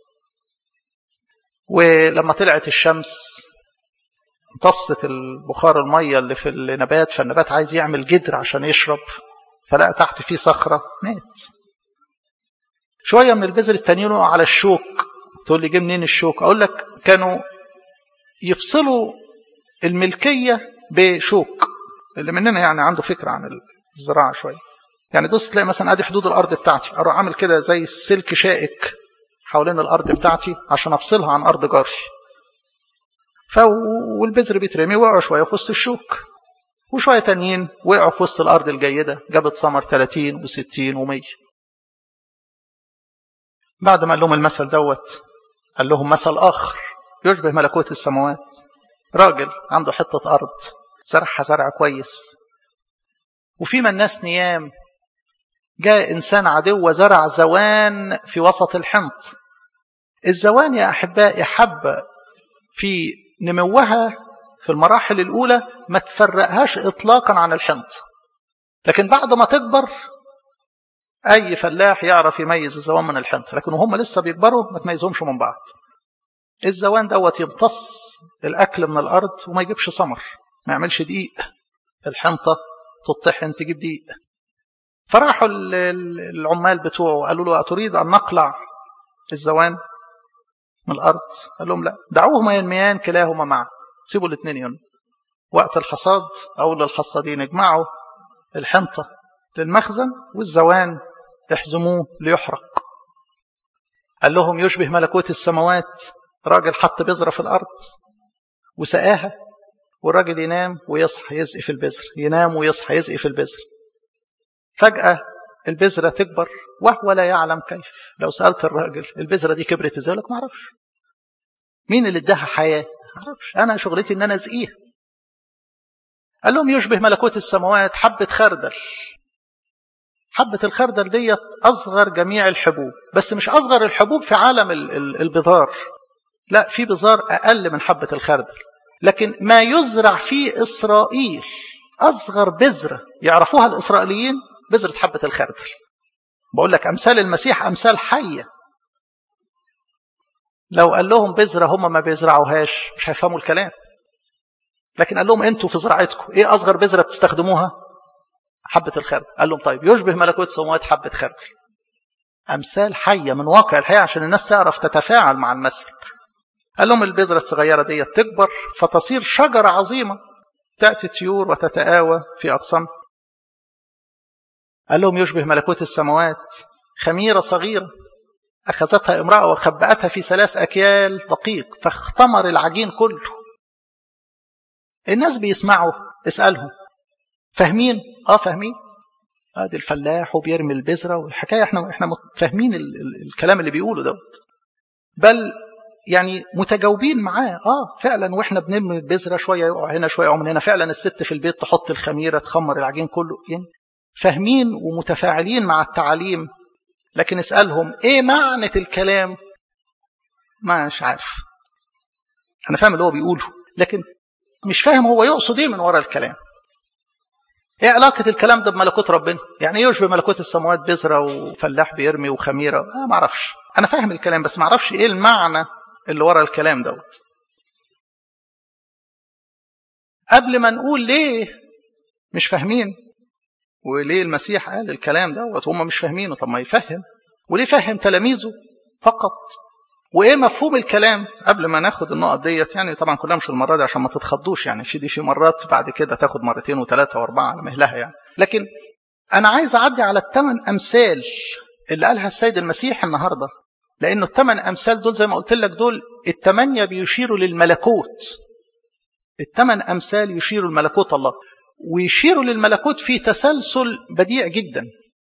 A: ولما طلعت الشمس امتصت البخار المية اللي في النبات فالنبات عايز يعمل جدر عشان يشرب فلقى تحت فيه صخرة مات شوية من البذر التانيين وقعوا على الشوك تقول لي جه منين الشوك أقول لك كانوا يفصلوا الملكية بشوك اللي مننا يعني عنده فكرة عن الزراعة شوية يعني بص تلاقي مثلا ادي حدود الارض بتاعتي اروح عامل كده زي السلك شائك حوالين الارض بتاعتي عشان افصلها عن ارض جاري ف والبذر بيترمي وقعوا شويه في وسط الشوك وشويه تانيين وقعوا في وسط الارض الجيده جابت ثمر 30 و60 و100 بعد ما قال لهم المثل دوت قال لهم مثل اخر يشبه ملكوت السماوات راجل عنده حته ارض زرعها زرع كويس وفي من الناس نيام جاء إنسان عدو وزرع زوان في وسط الحنط الزوان يا أحبائي حب في نموها في المراحل الأولى ما تفرقهاش إطلاقا عن الحنط لكن بعد ما تكبر أي فلاح يعرف يميز الزوان من الحنط لكن وهم لسه بيكبروا ما تميزهمش من بعض الزوان دوت يمتص الأكل من الأرض وما يجيبش ثمر ما يعملش دقيق الحنطة تطحن تجيب دقيق فراحوا العمال بتوعه قالوا له أتريد أن نقلع الزوان من الأرض قال لهم لا دعوهما ينميان كلاهما معا سيبوا الاثنين ينمو وقت الحصاد أو للحصادين اجمعوا الحنطة للمخزن والزوان احزموه ليحرق قال لهم يشبه ملكوت السماوات راجل حط بذرة في الأرض وسقاها والراجل ينام ويصحى يزقي في البذر ينام ويصحى يزقي في البذر فجأة البذرة تكبر وهو لا يعلم كيف لو سألت الراجل البذرة دي كبرت ازاي لك ما اعرفش مين اللي اداها حياة ما اعرفش انا شغلتي ان انا اسقيها قال لهم يشبه ملكوت السماوات حبة خردل حبة الخردل ديت أصغر جميع الحبوب بس مش أصغر الحبوب في عالم البذار لا في بذار أقل من حبة الخردل لكن ما يزرع في إسرائيل أصغر بذرة يعرفوها الإسرائيليين بذرة حبة الخردل بقول لك أمثال المسيح أمثال حية لو قال لهم بذرة هم ما بيزرعوهاش مش هيفهموا الكلام لكن قال لهم انتوا في زراعتكم ايه اصغر بذره بتستخدموها حبه الخردل قال لهم طيب يشبه ملكوت السماوات حبه خردل امثال حيه من واقع الحياه عشان الناس تعرف تتفاعل مع المثل قال لهم البذره الصغيره دي تكبر فتصير شجره عظيمه تاتي طيور وتتآوى في اقسامها قال لهم يشبه ملكوت السماوات خميره صغيره اخذتها امراه وخبأتها في ثلاث اكيال دقيق فاختمر العجين كله الناس بيسمعوا اسألهم فاهمين اه فاهمين ادي آه الفلاح وبيرمي البذره والحكايه احنا احنا فاهمين ال ال الكلام اللي بيقوله دوت بل يعني متجاوبين معاه اه فعلا واحنا بنرمي البذره شويه يقع هنا شويه يقع من هنا فعلا الست في البيت تحط الخميره تخمر العجين كله يعني فاهمين ومتفاعلين مع التعاليم لكن اسالهم ايه معنى الكلام مش عارف انا فاهم اللي هو بيقوله لكن مش فاهم هو يقصد ايه من ورا الكلام ايه علاقة الكلام ده بملكوت ربنا يعني ايه يشبه ملكوت السماوات بذرة وفلاح بيرمي وخميرة آه ما اعرفش انا فاهم الكلام بس ما اعرفش ايه المعنى اللي ورا الكلام دوت قبل ما نقول ليه مش فاهمين وليه المسيح قال الكلام دوت هم مش فاهمينه طب ما يفهم وليه فهم تلاميذه فقط وايه مفهوم الكلام قبل ما ناخد النقط ديت يعني طبعا كلها مش المره دي عشان ما تتخضوش يعني في دي في مرات بعد كده تاخد مرتين وثلاثه واربعه على مهلها يعني لكن انا عايز اعدي على الثمان امثال اللي قالها السيد المسيح النهارده لانه الثمان امثال دول زي ما قلت لك دول الثمانيه بيشيروا للملكوت الثمان امثال يشيروا لملكوت الله ويشيروا للملكوت في تسلسل بديع جدا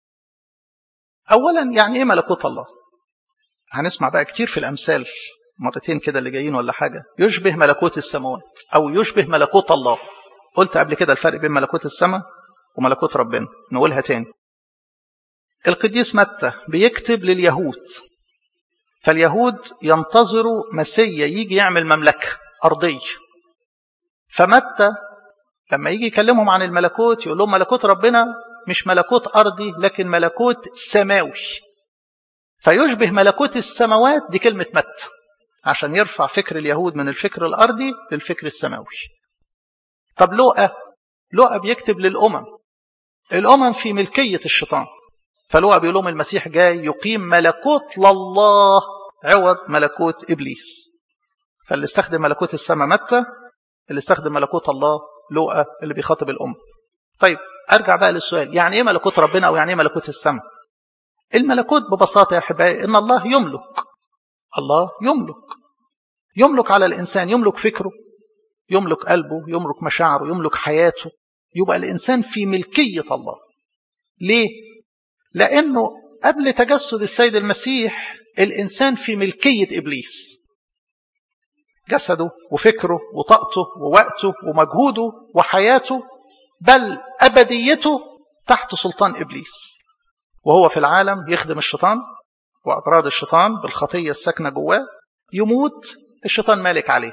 A: اولا يعني ايه ملكوت الله هنسمع بقى كتير في الأمثال مرتين كده اللي جايين ولا حاجة يشبه ملكوت السماوات أو يشبه ملكوت الله قلت قبل كده الفرق بين ملكوت السماء وملكوت ربنا نقولها تاني القديس متى بيكتب لليهود فاليهود ينتظروا مسيا يجي يعمل مملكة أرضية فمتى لما يجي يكلمهم عن الملكوت يقول لهم ملكوت ربنا مش ملكوت أرضي لكن ملكوت سماوي فيشبه ملكوت السماوات دي كلمة مت عشان يرفع فكر اليهود من الفكر الأرضي للفكر السماوي طب لوقا لوقا بيكتب للأمم الأمم في ملكية الشيطان فلوقا بيقول لهم المسيح جاي يقيم ملكوت لله عوض ملكوت إبليس فاللي استخدم ملكوت السماء متى اللي استخدم ملكوت الله لوقا اللي بيخاطب الأمم طيب ارجع بقى للسؤال يعني ايه ملكوت ربنا او يعني ايه ملكوت السماء الملكوت ببساطه يا احبائي ان الله يملك الله يملك يملك على الانسان يملك فكره يملك قلبه يملك مشاعره يملك حياته يبقى الانسان في ملكيه الله ليه لانه قبل تجسد السيد المسيح الانسان في ملكيه ابليس جسده وفكره وطاقته ووقته ومجهوده وحياته بل ابديته تحت سلطان ابليس وهو في العالم يخدم الشيطان واغراض الشيطان بالخطيه الساكنه جواه يموت الشيطان مالك عليه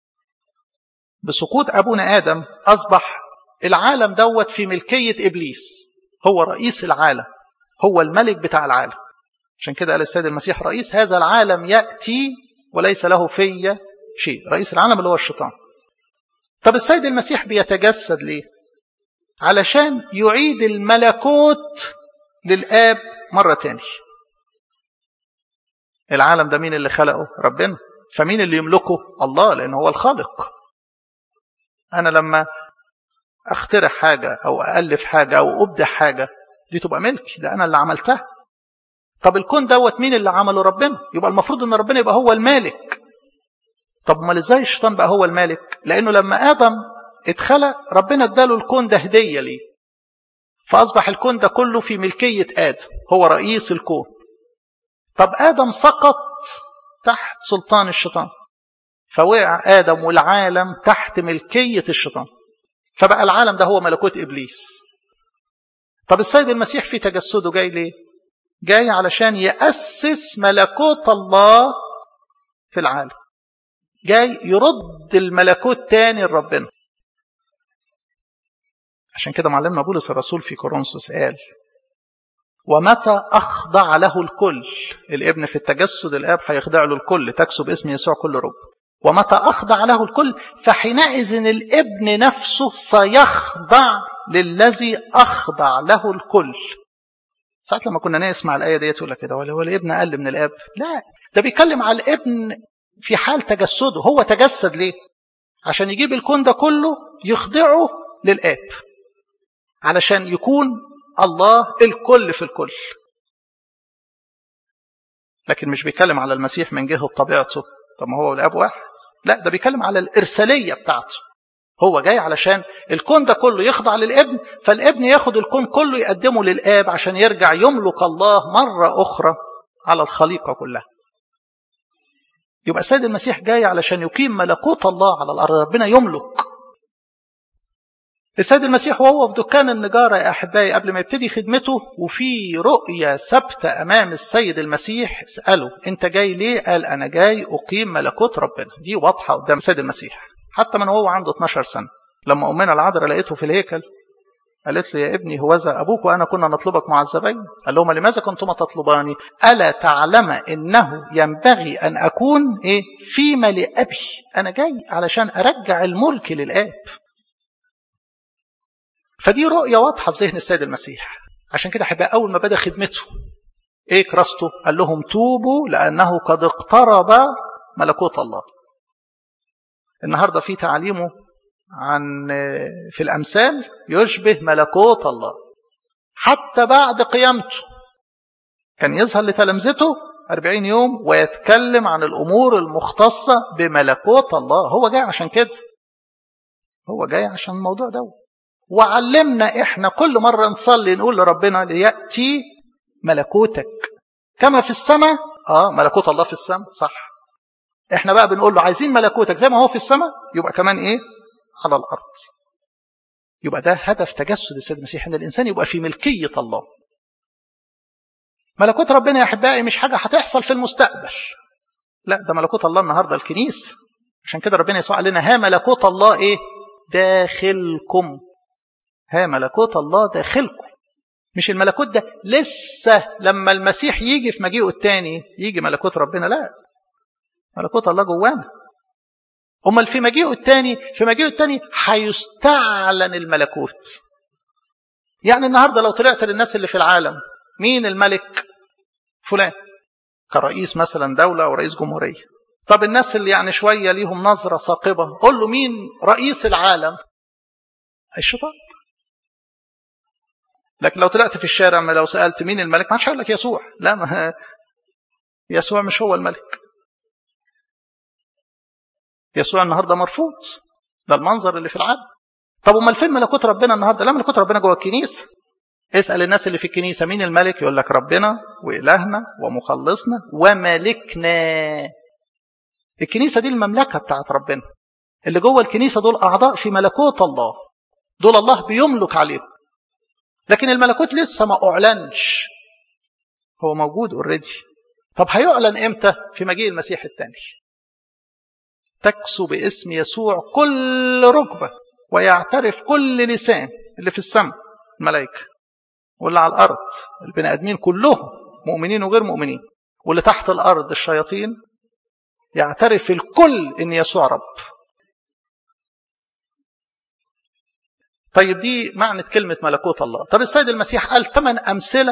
A: بسقوط ابونا ادم اصبح العالم دوت في ملكيه ابليس هو رئيس العالم هو الملك بتاع العالم عشان كده قال السيد المسيح رئيس هذا العالم ياتي وليس له في شيء رئيس العالم اللي هو الشيطان طب السيد المسيح بيتجسد ليه علشان يعيد الملكوت للآب مرة تاني العالم ده مين اللي خلقه ربنا فمين اللي يملكه الله لأنه هو الخالق أنا لما أخترع حاجة أو أألف حاجة أو أبدع حاجة دي تبقى ملكي ده أنا اللي عملتها طب الكون دوت مين اللي عمله ربنا يبقى المفروض ان ربنا يبقى هو المالك طب امال ازاي الشيطان بقى هو المالك لانه لما ادم اتخلق ربنا اداله الكون ده هديه ليه فاصبح الكون ده كله في ملكيه ادم هو رئيس الكون طب ادم سقط تحت سلطان الشيطان فوقع ادم والعالم تحت ملكيه الشيطان فبقى العالم ده هو ملكوت ابليس طب السيد المسيح في تجسده جاي ليه جاي علشان يأسس ملكوت الله في العالم جاي يرد الملكوت تاني لربنا عشان كده معلمنا بولس الرسول في كورنثوس قال ومتى أخضع له الكل الابن في التجسد الآب هيخضع له الكل تكسب اسم يسوع كل رب ومتى أخضع له الكل فحينئذ الابن نفسه سيخضع للذي أخضع له الكل ساعات لما كنا نسمع الآية ديت يقول لك كده ولا هو الابن أقل من الآب لا ده بيتكلم على الابن في حال تجسده هو تجسد ليه عشان يجيب الكون ده كله يخضعه للآب علشان يكون الله الكل في الكل لكن مش بيتكلم على المسيح من جهة طبيعته طب ما هو الآب واحد لا ده بيتكلم على الإرسالية بتاعته هو جاي علشان الكون ده كله يخضع للابن فالابن ياخد الكون كله يقدمه للآب عشان يرجع يملك الله مرة أخرى على الخليقة كلها يبقى السيد المسيح جاي علشان يقيم ملكوت الله على الأرض ربنا يملك السيد المسيح وهو في دكان النجارة يا أحبائي قبل ما يبتدي خدمته وفي رؤية ثابتة أمام السيد المسيح اسأله أنت جاي ليه؟ قال أنا جاي أقيم ملكوت ربنا دي واضحة قدام السيد المسيح حتى من وهو عنده 12 سنة لما أمنا العذراء لقيته في الهيكل قالت له يا ابني هوذا أبوك وأنا كنا نطلبك معذبين قال لهم لماذا كنتما تطلباني ألا تعلم إنه ينبغي أن أكون إيه فيما لأبي أنا جاي علشان أرجع الملك للآب فدي رؤية واضحة في ذهن السيد المسيح عشان كده حبقى أول ما بدأ خدمته إيه كراسته قال لهم توبوا لأنه قد اقترب ملكوت الله النهاردة في تعليمه عن في الأمثال يشبه ملكوت الله حتى بعد قيامته كان يظهر لتلامذته أربعين يوم ويتكلم عن الأمور المختصة بملكوت الله هو جاي عشان كده هو جاي عشان الموضوع ده وعلمنا إحنا كل مرة نصلي نقول لربنا ليأتي ملكوتك كما في السماء آه ملكوت الله في السماء صح إحنا بقى بنقول له عايزين ملكوتك زي ما هو في السماء يبقى كمان إيه على الأرض يبقى ده هدف تجسد السيد المسيح ان الانسان يبقى في ملكيه الله ملكوت ربنا يا احبائي مش حاجه هتحصل في المستقبل لا ده ملكوت الله النهارده الكنيسه عشان كده ربنا يسوع قال لنا ها ملكوت الله ايه داخلكم ها ملكوت الله داخلكم مش الملكوت ده لسه لما المسيح يجي في مجيئه الثاني يجي ملكوت ربنا لا ملكوت الله جوانا امال في مجيئه الثاني في مجيئه الثاني هيستعلن الملكوت يعني النهارده لو طلعت للناس اللي في العالم مين الملك فلان كرئيس مثلا دولة أو رئيس جمهورية طب الناس اللي يعني شوية ليهم نظرة ثاقبة قول له مين رئيس العالم الشيطان لكن لو طلعت في الشارع ما لو سالت مين الملك ما حدش هيقول لك يسوع لا ما يسوع مش هو الملك يسوع النهارده مرفوض ده المنظر اللي في العالم طب امال فين ملكوت ربنا النهارده لا ملكوت ربنا جوه الكنيسه اسال الناس اللي في الكنيسه مين الملك يقول لك ربنا والهنا ومخلصنا وملكنا الكنيسه دي المملكه بتاعت ربنا اللي جوه الكنيسه دول اعضاء في ملكوت الله دول الله بيملك عليهم لكن الملكوت لسه ما اعلنش هو موجود اوريدي طب هيعلن امتى في مجيء المسيح الثاني تكسو باسم يسوع كل ركبه ويعترف كل لسان اللي في السماء الملائكه واللي على الارض البني ادمين كلهم مؤمنين وغير مؤمنين واللي تحت الارض الشياطين يعترف الكل ان يسوع رب طيب دي معنى كلمة ملكوت الله طب السيد المسيح قال ثمان أمثلة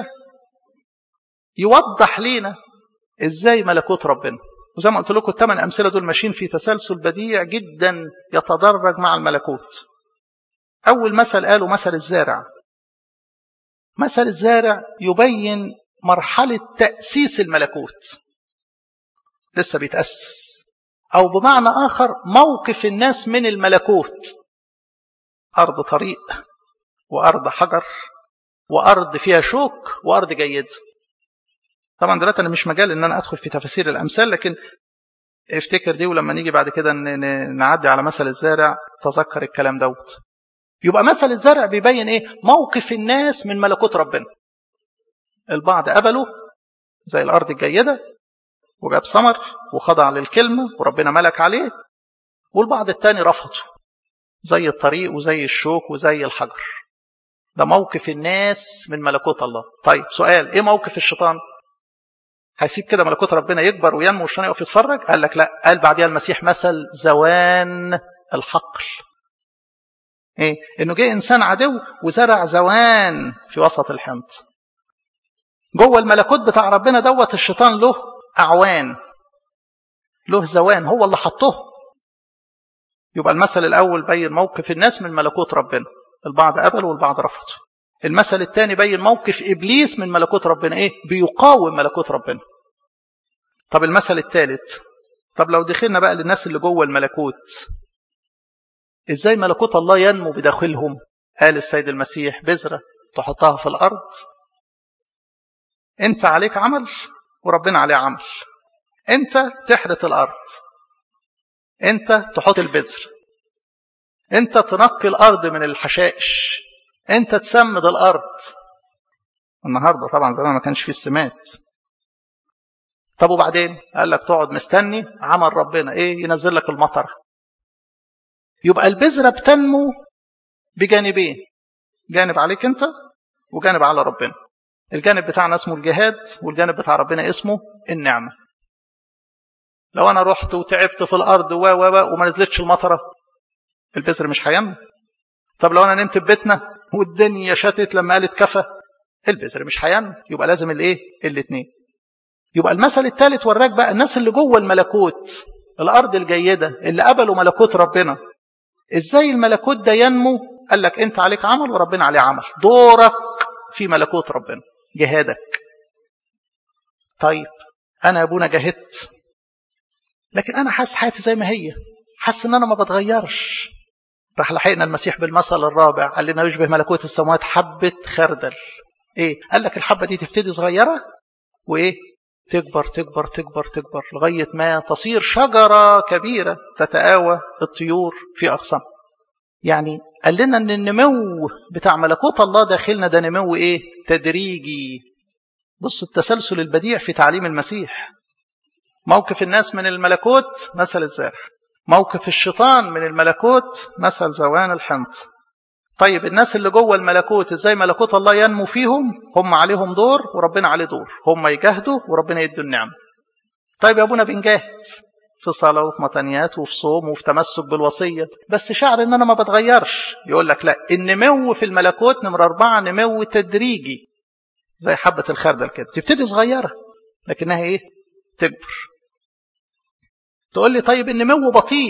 A: يوضح لينا إزاي ملكوت ربنا وزي ما قلت لكم الثمان أمثلة دول ماشيين في تسلسل بديع جدا يتدرج مع الملكوت أول مثل قالوا مثل الزارع مثل الزارع يبين مرحلة تأسيس الملكوت لسه بيتأسس أو بمعنى آخر موقف الناس من الملكوت أرض طريق وأرض حجر وأرض فيها شوك وأرض جيدة طبعا دلوقتي أنا مش مجال إن أنا أدخل في تفاسير الأمثال لكن افتكر دي ولما نيجي بعد كده نعدي على مثل الزارع تذكر الكلام دوت يبقى مثل الزرع بيبين ايه موقف الناس من ملكوت ربنا البعض قبلوا زي الارض الجيده وجاب ثمر وخضع للكلمه وربنا ملك عليه والبعض التاني رفضه زي الطريق وزي الشوك وزي الحجر ده موقف الناس من ملكوت الله طيب سؤال ايه موقف الشيطان هيسيب كده ملكوت ربنا يكبر وينمو والشيطان يقف يتفرج قال لك لا قال بعديها المسيح مثل زوان الحقل ايه انه جه انسان عدو وزرع زوان في وسط الحنط جوه الملكوت بتاع ربنا دوت الشيطان له اعوان له زوان هو اللي حطه يبقى المثل الاول بين موقف الناس من ملكوت ربنا البعض قبل والبعض رفض المثل الثاني بين موقف ابليس من ملكوت ربنا ايه بيقاوم ملكوت ربنا طب المثل الثالث طب لو دخلنا بقى للناس اللي جوه الملكوت ازاي ملكوت الله ينمو بداخلهم قال السيد المسيح بذرة تحطها في الأرض انت عليك عمل وربنا عليه عمل انت تحرث الأرض انت تحط البذر انت تنقي الأرض من الحشائش انت تسمد الأرض النهاردة طبعا زمان ما كانش فيه السمات طب وبعدين قال لك تقعد مستني عمل ربنا ايه ينزل لك المطر يبقى البذرة بتنمو بجانبين جانب عليك انت وجانب على ربنا الجانب بتاعنا اسمه الجهاد والجانب بتاع ربنا اسمه النعمة لو انا رحت وتعبت في الارض و و و وما نزلتش المطره البذر مش هينمو طب لو انا نمت في بيتنا والدنيا شتت لما قالت كفى البذر مش هينمو يبقى لازم الايه الاثنين يبقى المثل الثالث وراك بقى الناس اللي جوه الملكوت الارض الجيده اللي قبلوا ملكوت ربنا ازاي الملكوت ده ينمو قال لك انت عليك عمل وربنا عليه عمل دورك في ملكوت ربنا جهادك طيب انا يا ابونا جاهدت لكن انا حاسس حياتي زي ما هي حاسس ان انا ما بتغيرش راح لحقنا المسيح بالمثل الرابع قال لنا يشبه ملكوت السماوات حبة خردل ايه قال لك الحبة دي تبتدي صغيرة وايه تكبر تكبر تكبر تكبر لغاية ما تصير شجرة كبيرة تتآوى الطيور في أغصان يعني قال لنا ان النمو بتاع ملكوت الله داخلنا ده نمو ايه تدريجي بص التسلسل البديع في تعليم المسيح موقف الناس من الملكوت مثل الزارع موقف الشيطان من الملكوت مثل زوان الحنط طيب الناس اللي جوه الملكوت ازاي ملكوت الله ينمو فيهم هم عليهم دور وربنا عليه دور هم يجاهدوا وربنا يدوا النعمة طيب يا ابونا بنجاهد في صلاة وفي متنيات وفي صوم وفي تمسك بالوصية بس شعر ان انا ما بتغيرش يقول لك لا النمو في الملكوت نمرة اربعة نمو تدريجي زي حبة الخردل كده تبتدي صغيرة لكنها ايه تكبر تقول لي طيب النمو بطيء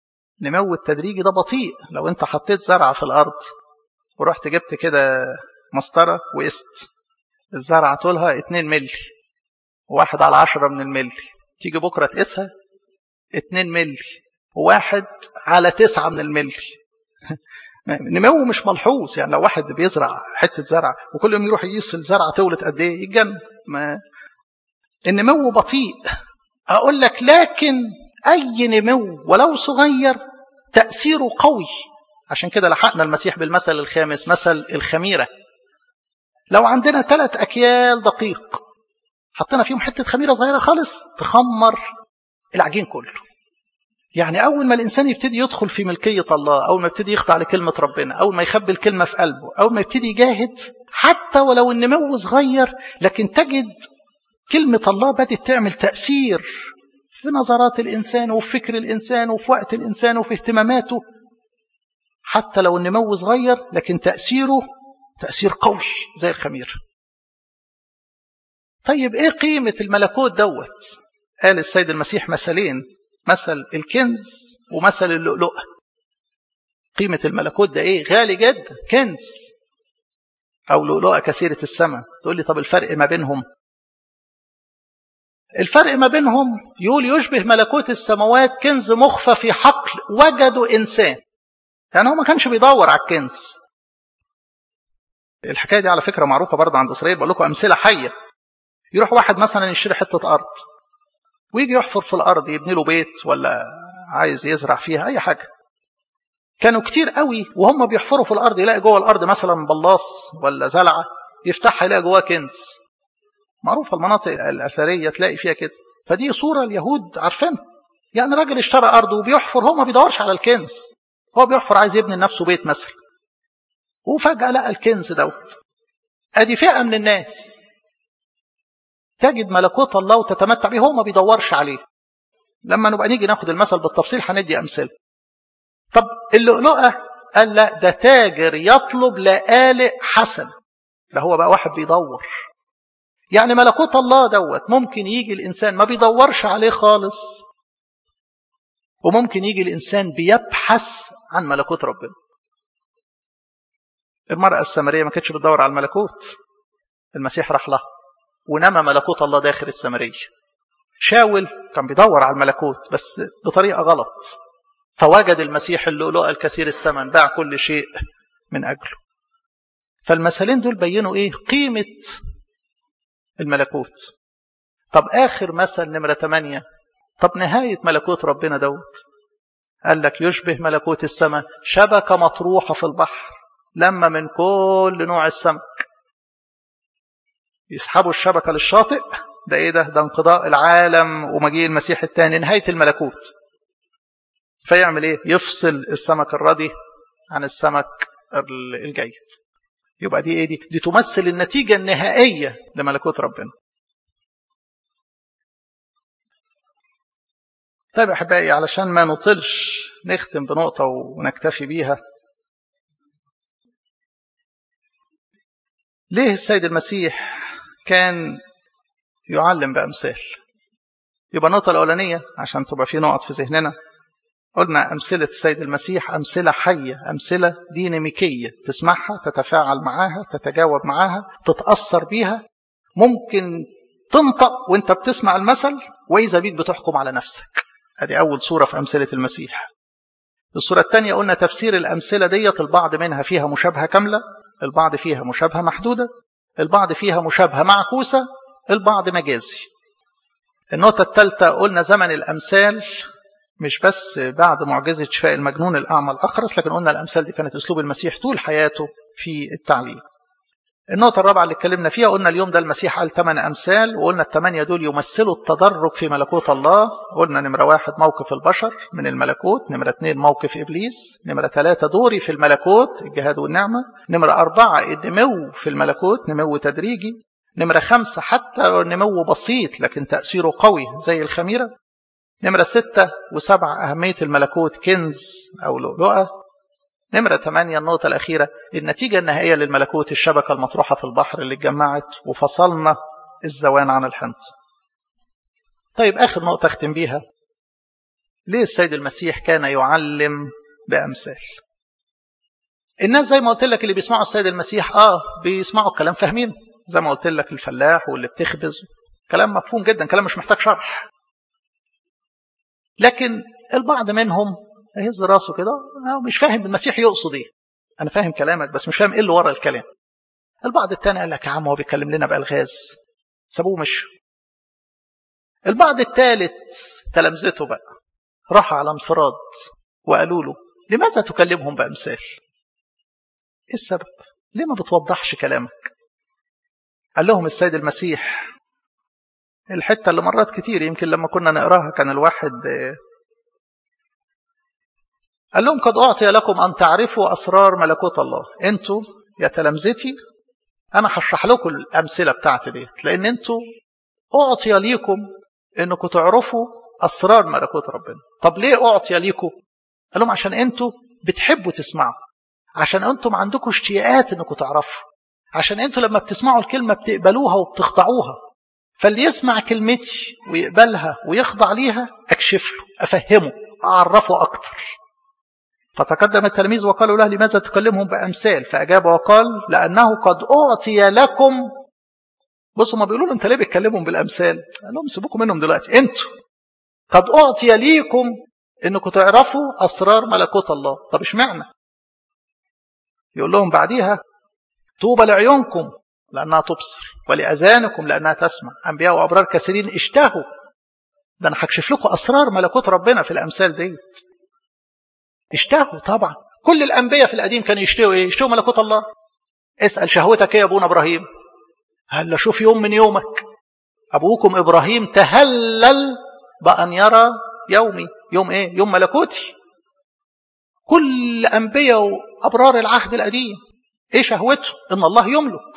A: نمو التدريجي ده بطيء لو انت حطيت زرعة في الارض ورحت جبت كده مسطرة وقست الزرعة طولها 2 ملي واحد على عشرة من الملي تيجي بكرة تقيسها 2 ملي وواحد على تسعة من الملي نمو مش ملحوظ يعني لو واحد بيزرع حتة زرع وكل يوم يروح يقيس الزرعة تولد قد ايه يتجن ما النمو بطيء اقول لك لكن اي نمو ولو صغير تأثيره قوي عشان كده لحقنا المسيح بالمثل الخامس مثل الخميرة لو عندنا ثلاث أكيال دقيق حطينا فيهم حتة خميرة صغيرة خالص تخمر العجين كله يعني أول ما الإنسان يبتدي يدخل في ملكية الله أول ما يبتدي يخضع لكلمة ربنا أول ما يخبي الكلمة في قلبه أول ما يبتدي يجاهد حتى ولو النمو صغير لكن تجد كلمة الله بدأت تعمل تأثير في نظرات الإنسان وفي فكر الإنسان وفي وقت الإنسان وفي اهتماماته حتى لو النمو صغير لكن تأثيره تأثير قوي زي الخمير طيب ايه قيمة الملكوت دوت قال السيد المسيح مثلين مثل الكنز ومثل اللؤلؤة قيمة الملكوت ده ايه غالي جدا كنز او لؤلؤة كثيرة الثمن تقول لي طب الفرق ما بينهم الفرق ما بينهم يقول يشبه ملكوت السماوات كنز مخفى في حقل وجده انسان يعني هو ما كانش بيدور على الكنز الحكايه دي على فكره معروفه برضه عند اسرائيل بقول لكم امثله حيه يروح واحد مثلا يشتري حته ارض ويجي يحفر في الارض يبني له بيت ولا عايز يزرع فيها اي حاجه كانوا كتير قوي وهم بيحفروا في الارض يلاقي جوه الارض مثلا بلاص ولا زلعه يفتحها يلاقي جواها كنز معروفه المناطق الاثريه تلاقي فيها كده فدي صوره اليهود عارفينها يعني راجل اشترى ارض وبيحفر هو ما بيدورش على الكنز هو بيحفر عايز يبني لنفسه بيت مثلا وفجأة لقى الكنز دوت ادي فئة من الناس تجد ملكوت الله وتتمتع به هو ما بيدورش عليه لما نبقى نيجي ناخد المثل بالتفصيل هندي امثله طب اللؤلؤة قال لا ده تاجر يطلب لآلئ حسن ده هو بقى واحد بيدور يعني ملكوت الله دوت ممكن يجي الإنسان ما بيدورش عليه خالص وممكن يجي الإنسان بيبحث عن ملكوت ربنا المرأة السامرية ما كانتش بتدور على الملكوت المسيح راح لها ونمى ملكوت الله داخل السامرية شاول كان بيدور على الملكوت بس بطريقة غلط فوجد المسيح اللؤلؤ الكثير الثمن باع كل شيء من أجله فالمثلين دول بينوا إيه قيمة الملكوت طب آخر مثل نمرة 8 طب نهاية ملكوت ربنا دوت قال لك يشبه ملكوت السماء شبكة مطروحة في البحر لما من كل نوع السمك يسحبوا الشبكة للشاطئ ده ايه ده ده انقضاء العالم ومجيء المسيح الثاني نهاية الملكوت فيعمل ايه يفصل السمك الردي عن السمك الجيد يبقى دي ايه دي دي تمثل النتيجة النهائية لملكوت ربنا طيب احبائي علشان ما نطلش نختم بنقطة ونكتفي بيها ليه السيد المسيح كان يعلم بأمثال يبقى النقطة الأولانية عشان تبقى في نقط في ذهننا قلنا أمثلة السيد المسيح أمثلة حية أمثلة ديناميكية تسمعها تتفاعل معاها تتجاوب معاها تتأثر بيها ممكن تنطق وانت بتسمع المثل وإذا بيك بتحكم على نفسك هذه أول صورة في أمثلة المسيح الصورة الثانية قلنا تفسير الأمثلة ديت البعض منها فيها مشابهة كاملة البعض فيها مشابهة محدودة البعض فيها مشابهة معكوسة البعض مجازي النقطة الثالثة قلنا زمن الأمثال مش بس بعد معجزة شفاء المجنون الأعمى الأخرس لكن قلنا الأمثال دي كانت أسلوب المسيح طول حياته في التعليم النقطة الرابعة اللي اتكلمنا فيها قلنا اليوم ده المسيح قال ثمان أمثال وقلنا الثمانية دول يمثلوا التدرج في ملكوت الله قلنا نمرة واحد موقف البشر من الملكوت نمرة اثنين موقف إبليس نمرة ثلاثة دوري في الملكوت الجهاد والنعمة نمرة أربعة النمو في الملكوت نمو تدريجي نمرة خمسة حتى لو النمو بسيط لكن تأثيره قوي زي الخميرة نمرة ستة وسبعة أهمية الملكوت كنز أو لؤلؤة نمرة ثمانية النقطة الأخيرة النتيجة النهائية للملكوت الشبكة المطروحة في البحر اللي اتجمعت وفصلنا الزوان عن الحنط طيب آخر نقطة أختم بيها ليه السيد المسيح كان يعلم بأمثال الناس زي ما قلت لك اللي بيسمعوا السيد المسيح اه بيسمعوا الكلام فاهمين زي ما قلت لك الفلاح واللي بتخبز كلام مفهوم جدا كلام مش محتاج شرح لكن البعض منهم يهز راسه كده مش فاهم المسيح يقصد ايه انا فاهم كلامك بس مش فاهم ايه اللي ورا الكلام البعض التاني قال لك يا عم هو بيتكلم لنا بالغاز سابوه مشوا البعض الثالث تلامذته بقى راحوا على انفراد وقالوا له لماذا تكلمهم بامثال ايه السبب ليه ما بتوضحش كلامك قال لهم السيد المسيح الحته اللي مرات كتير يمكن لما كنا نقراها كان الواحد قال لهم قد اعطي لكم ان تعرفوا اسرار ملكوت الله انتوا يا تلامذتي انا هشرح لكم الامثله بتاعتي ديت لان انتوا اعطي ليكم انكم تعرفوا اسرار ملكوت ربنا طب ليه اعطي ليكم قال لهم عشان انتوا بتحبوا تسمعوا عشان انتم عندكم اشتياقات انكم تعرفوا عشان انتوا لما بتسمعوا الكلمه بتقبلوها وبتخضعوها فاللي يسمع كلمتي ويقبلها ويخضع ليها اكشف له افهمه اعرفه اكتر فتقدم التلاميذ وقالوا له لماذا تكلمهم بامثال فاجاب وقال لانه قد اعطي لكم بصوا ما بيقولوا له انت ليه بتكلمهم بالامثال قال لهم سيبوكم منهم دلوقتي انتوا قد اعطي ليكم انكم تعرفوا اسرار ملكوت الله طب اشمعنى يقول لهم بعديها طوبى لعيونكم لانها تبصر ولاذانكم لانها تسمع انبياء وابرار كثيرين اشتهوا ده انا هكشف لكم اسرار ملكوت ربنا في الامثال ديت اشتهوا طبعا كل الانبياء في القديم كانوا يشتهوا ايه يشتهوا ملكوت الله اسال شهوتك ايه يا ابونا ابراهيم هلا شوف يوم من يومك ابوكم ابراهيم تهلل بان يرى يومي يوم ايه يوم ملكوتي كل انبياء وابرار العهد القديم ايه شهوته ان الله يملك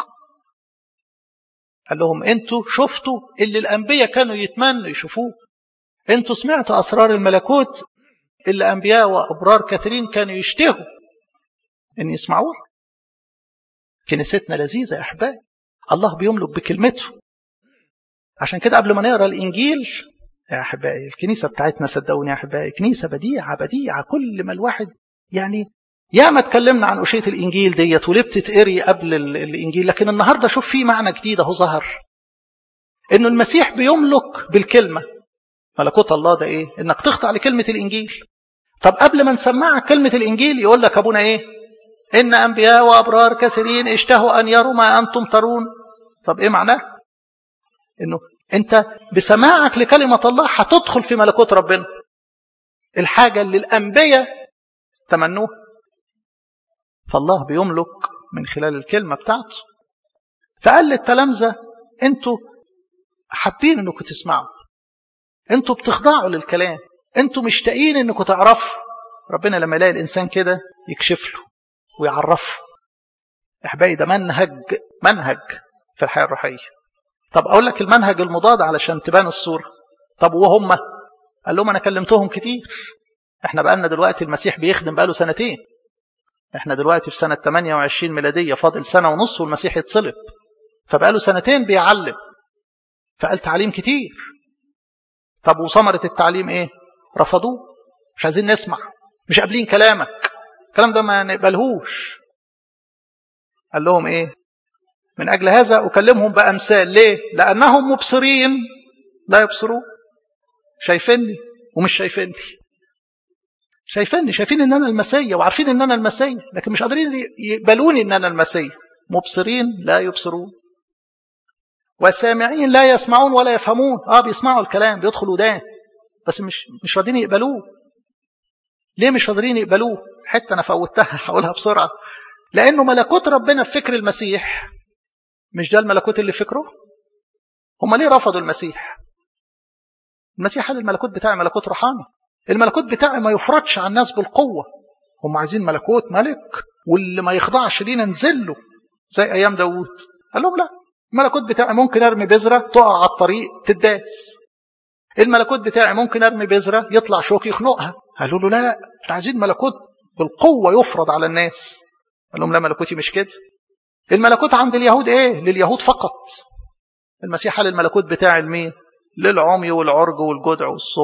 A: قال لهم انتوا شفتوا اللي الانبياء كانوا يتمنوا يشوفوه انتوا سمعتوا اسرار الملكوت اللي انبياء وابرار كثيرين كانوا يشتهوا ان يسمعوها كنيستنا لذيذه يا احبائي الله بيملك بكلمته عشان كده قبل ما نقرا الانجيل يا احبائي الكنيسه بتاعتنا صدقوني يا احبائي كنيسه بديعه بديعه كل ما الواحد يعني يا ما اتكلمنا عن أشية الإنجيل ديت وليه بتتقري قبل الإنجيل لكن النهاردة شوف في معنى جديد أهو ظهر إنه المسيح بيملك بالكلمة ملكوت الله ده إيه؟ إنك تخضع لكلمة الإنجيل طب قبل ما نسمعك كلمة الإنجيل يقول لك أبونا إيه؟ إن أنبياء وأبرار كثيرين اشتهوا أن يروا ما أنتم ترون طب إيه معناه؟ إنه أنت بسماعك لكلمة الله هتدخل في ملكوت ربنا الحاجة اللي الأنبياء تمنوها فالله بيملك من خلال الكلمة بتاعته فقال للتلامذة انتوا حابين انكم تسمعوا انتوا بتخضعوا للكلام انتوا مشتاقين انكم تعرفوا ربنا لما يلاقي الانسان كده يكشف له ويعرفه احبائي ده منهج منهج في الحياه الروحيه طب اقول لك المنهج المضاد علشان تبان الصوره طب وهم قال لهم انا كلمتهم كتير احنا بقالنا دلوقتي المسيح بيخدم بقاله سنتين احنا دلوقتي في سنة 28 ميلادية فاضل سنة ونص والمسيح يتصلب فبقاله سنتين بيعلم فقال تعليم كتير طب وثمرة التعليم ايه رفضوه مش عايزين نسمع مش قابلين كلامك الكلام ده ما نقبلهوش قال لهم ايه من اجل هذا اكلمهم بامثال ليه لانهم مبصرين لا يبصرون شايفيني ومش شايفيني شايفيني شايفين ان انا المسيا وعارفين ان انا المسيا لكن مش قادرين يقبلوني ان انا المسيا مبصرين لا يبصرون وسامعين لا يسمعون ولا يفهمون اه بيسمعوا الكلام بيدخلوا ودان بس مش مش راضيين يقبلوه ليه مش راضيين يقبلوه حته انا فوتها هقولها بسرعه لانه ملكوت ربنا في فكر المسيح مش ده الملكوت اللي في فكره هم ليه رفضوا المسيح المسيح قال الملكوت بتاعي ملكوت روحاني الملكوت بتاعي ما يفرضش على الناس بالقوة هم عايزين ملكوت ملك واللي ما يخضعش ليه ننزل له زي أيام داوود قال لهم لا الملكوت بتاعي ممكن أرمي بذرة تقع على الطريق تداس الملكوت بتاعي ممكن أرمي بذرة يطلع شوك يخنقها قالوا له لا احنا عايزين ملكوت بالقوة يفرض على الناس قال لهم لا ملكوتي مش كده الملكوت عند اليهود ايه لليهود فقط المسيح قال الملكوت بتاعي لمين للعمي والعرج والجدع والصم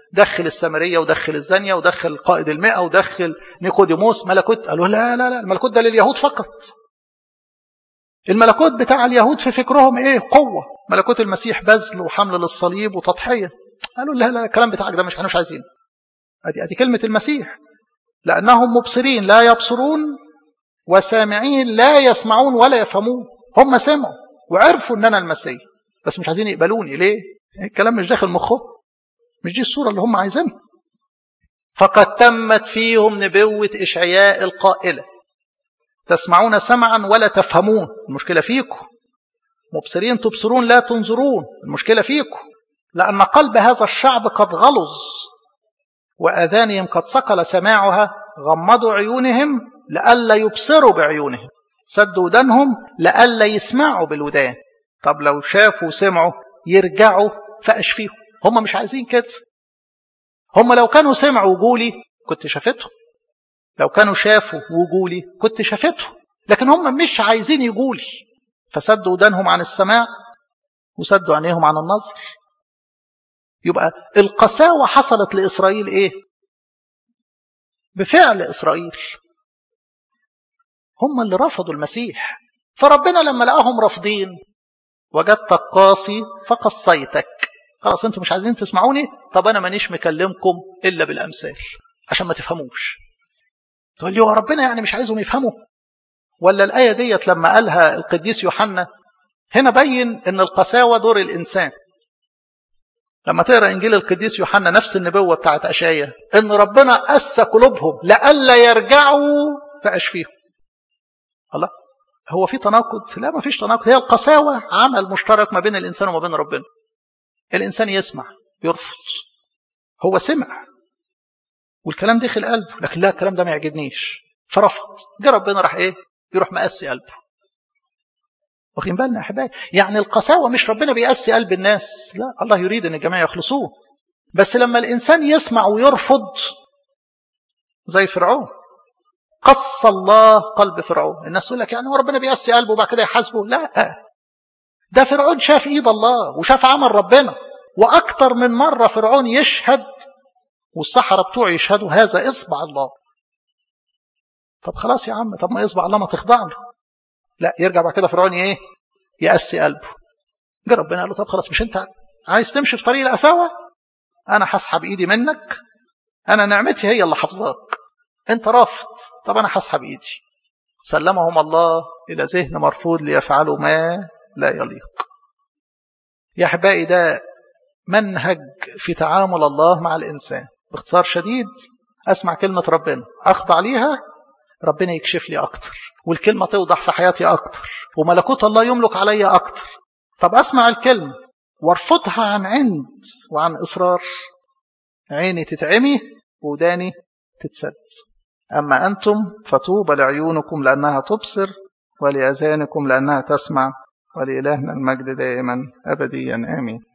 A: دخل السامرية ودخل الزانية ودخل قائد المئة ودخل نيقوديموس ملكوت قالوا لا لا لا الملكوت ده لليهود فقط الملكوت بتاع اليهود في فكرهم ايه قوة ملكوت المسيح بذل وحمل للصليب وتضحية قالوا لا لا الكلام بتاعك ده مش احنا مش عايزين ادي ادي كلمة المسيح لأنهم مبصرين لا يبصرون وسامعين لا يسمعون ولا يفهمون هم سمعوا وعرفوا ان انا المسيح بس مش عايزين يقبلوني ليه الكلام مش داخل مخهم مش دي الصورة اللي هم عايزينها فقد تمت فيهم نبوة إشعياء القائلة تسمعون سمعا ولا تفهمون المشكلة فيكم مبصرين تبصرون لا تنظرون المشكلة فيكم لأن قلب هذا الشعب قد غلظ وأذانهم قد ثقل سماعها غمضوا عيونهم لئلا يبصروا بعيونهم سدوا ودانهم لئلا يسمعوا بالودان طب لو شافوا وسمعوا يرجعوا فأشفيهم هم مش عايزين كده هم لو كانوا سمعوا وجولي كنت شافتهم لو كانوا شافوا وجولي كنت شافتهم لكن هم مش عايزين يجولي فسدوا ودانهم عن السماع وسدوا عينيهم عن النظر يبقى القساوة حصلت لإسرائيل إيه بفعل إسرائيل هم اللي رفضوا المسيح فربنا لما لقاهم رافضين وجدتك قاسي فقصيتك خلاص انتوا مش عايزين تسمعوني طب انا مانيش مكلمكم الا بالامثال عشان ما تفهموش تقول لي هو ربنا يعني مش عايزهم يفهموا ولا الايه ديت لما قالها القديس يوحنا هنا بين ان القساوه دور الانسان لما تقرا انجيل القديس يوحنا نفس النبوه بتاعت اشعيا ان ربنا قسى قلوبهم لئلا يرجعوا فاشفيهم الله هو في تناقض لا ما فيش تناقض هي القساوه عمل مشترك ما بين الانسان وما بين ربنا الانسان يسمع يرفض هو سمع والكلام دخل قلبه لكن لا الكلام ده ما يعجبنيش فرفض جه ربنا راح ايه يروح مقسي قلبه واخدين بالنا يا احبائي يعني القساوه مش ربنا بيقسي قلب الناس لا الله يريد ان الجميع يخلصوه بس لما الانسان يسمع ويرفض زي فرعون قص الله قلب فرعون الناس تقول لك يعني هو ربنا بيقسي قلبه وبعد كده يحاسبه لا ده فرعون شاف ايد الله وشاف عمل ربنا واكتر من مره فرعون يشهد والسحرة بتوعه يشهدوا هذا اصبع الله طب خلاص يا عم طب ما اصبع الله ما تخضع له لا يرجع بعد كده فرعون ايه يقسي قلبه جه ربنا قال له طب خلاص مش انت عايز تمشي في طريق القساوه انا هسحب ايدي منك انا نعمتي هي اللي حافظاك انت رافض طب انا هسحب ايدي سلمهم الله الى ذهن مرفوض ليفعلوا ما لا يليق يا احبائي ده منهج في تعامل الله مع الانسان باختصار شديد اسمع كلمه ربنا اخضع ليها ربنا يكشف لي اكتر والكلمه توضح في حياتي اكتر وملكوت الله يملك عليا اكتر طب اسمع الكلمه وارفضها عن عند وعن اصرار عيني تتعمي وداني تتسد اما انتم فطوبى لعيونكم لانها تبصر ولاذانكم لانها تسمع ولالهنا المجد دائما ابديا امين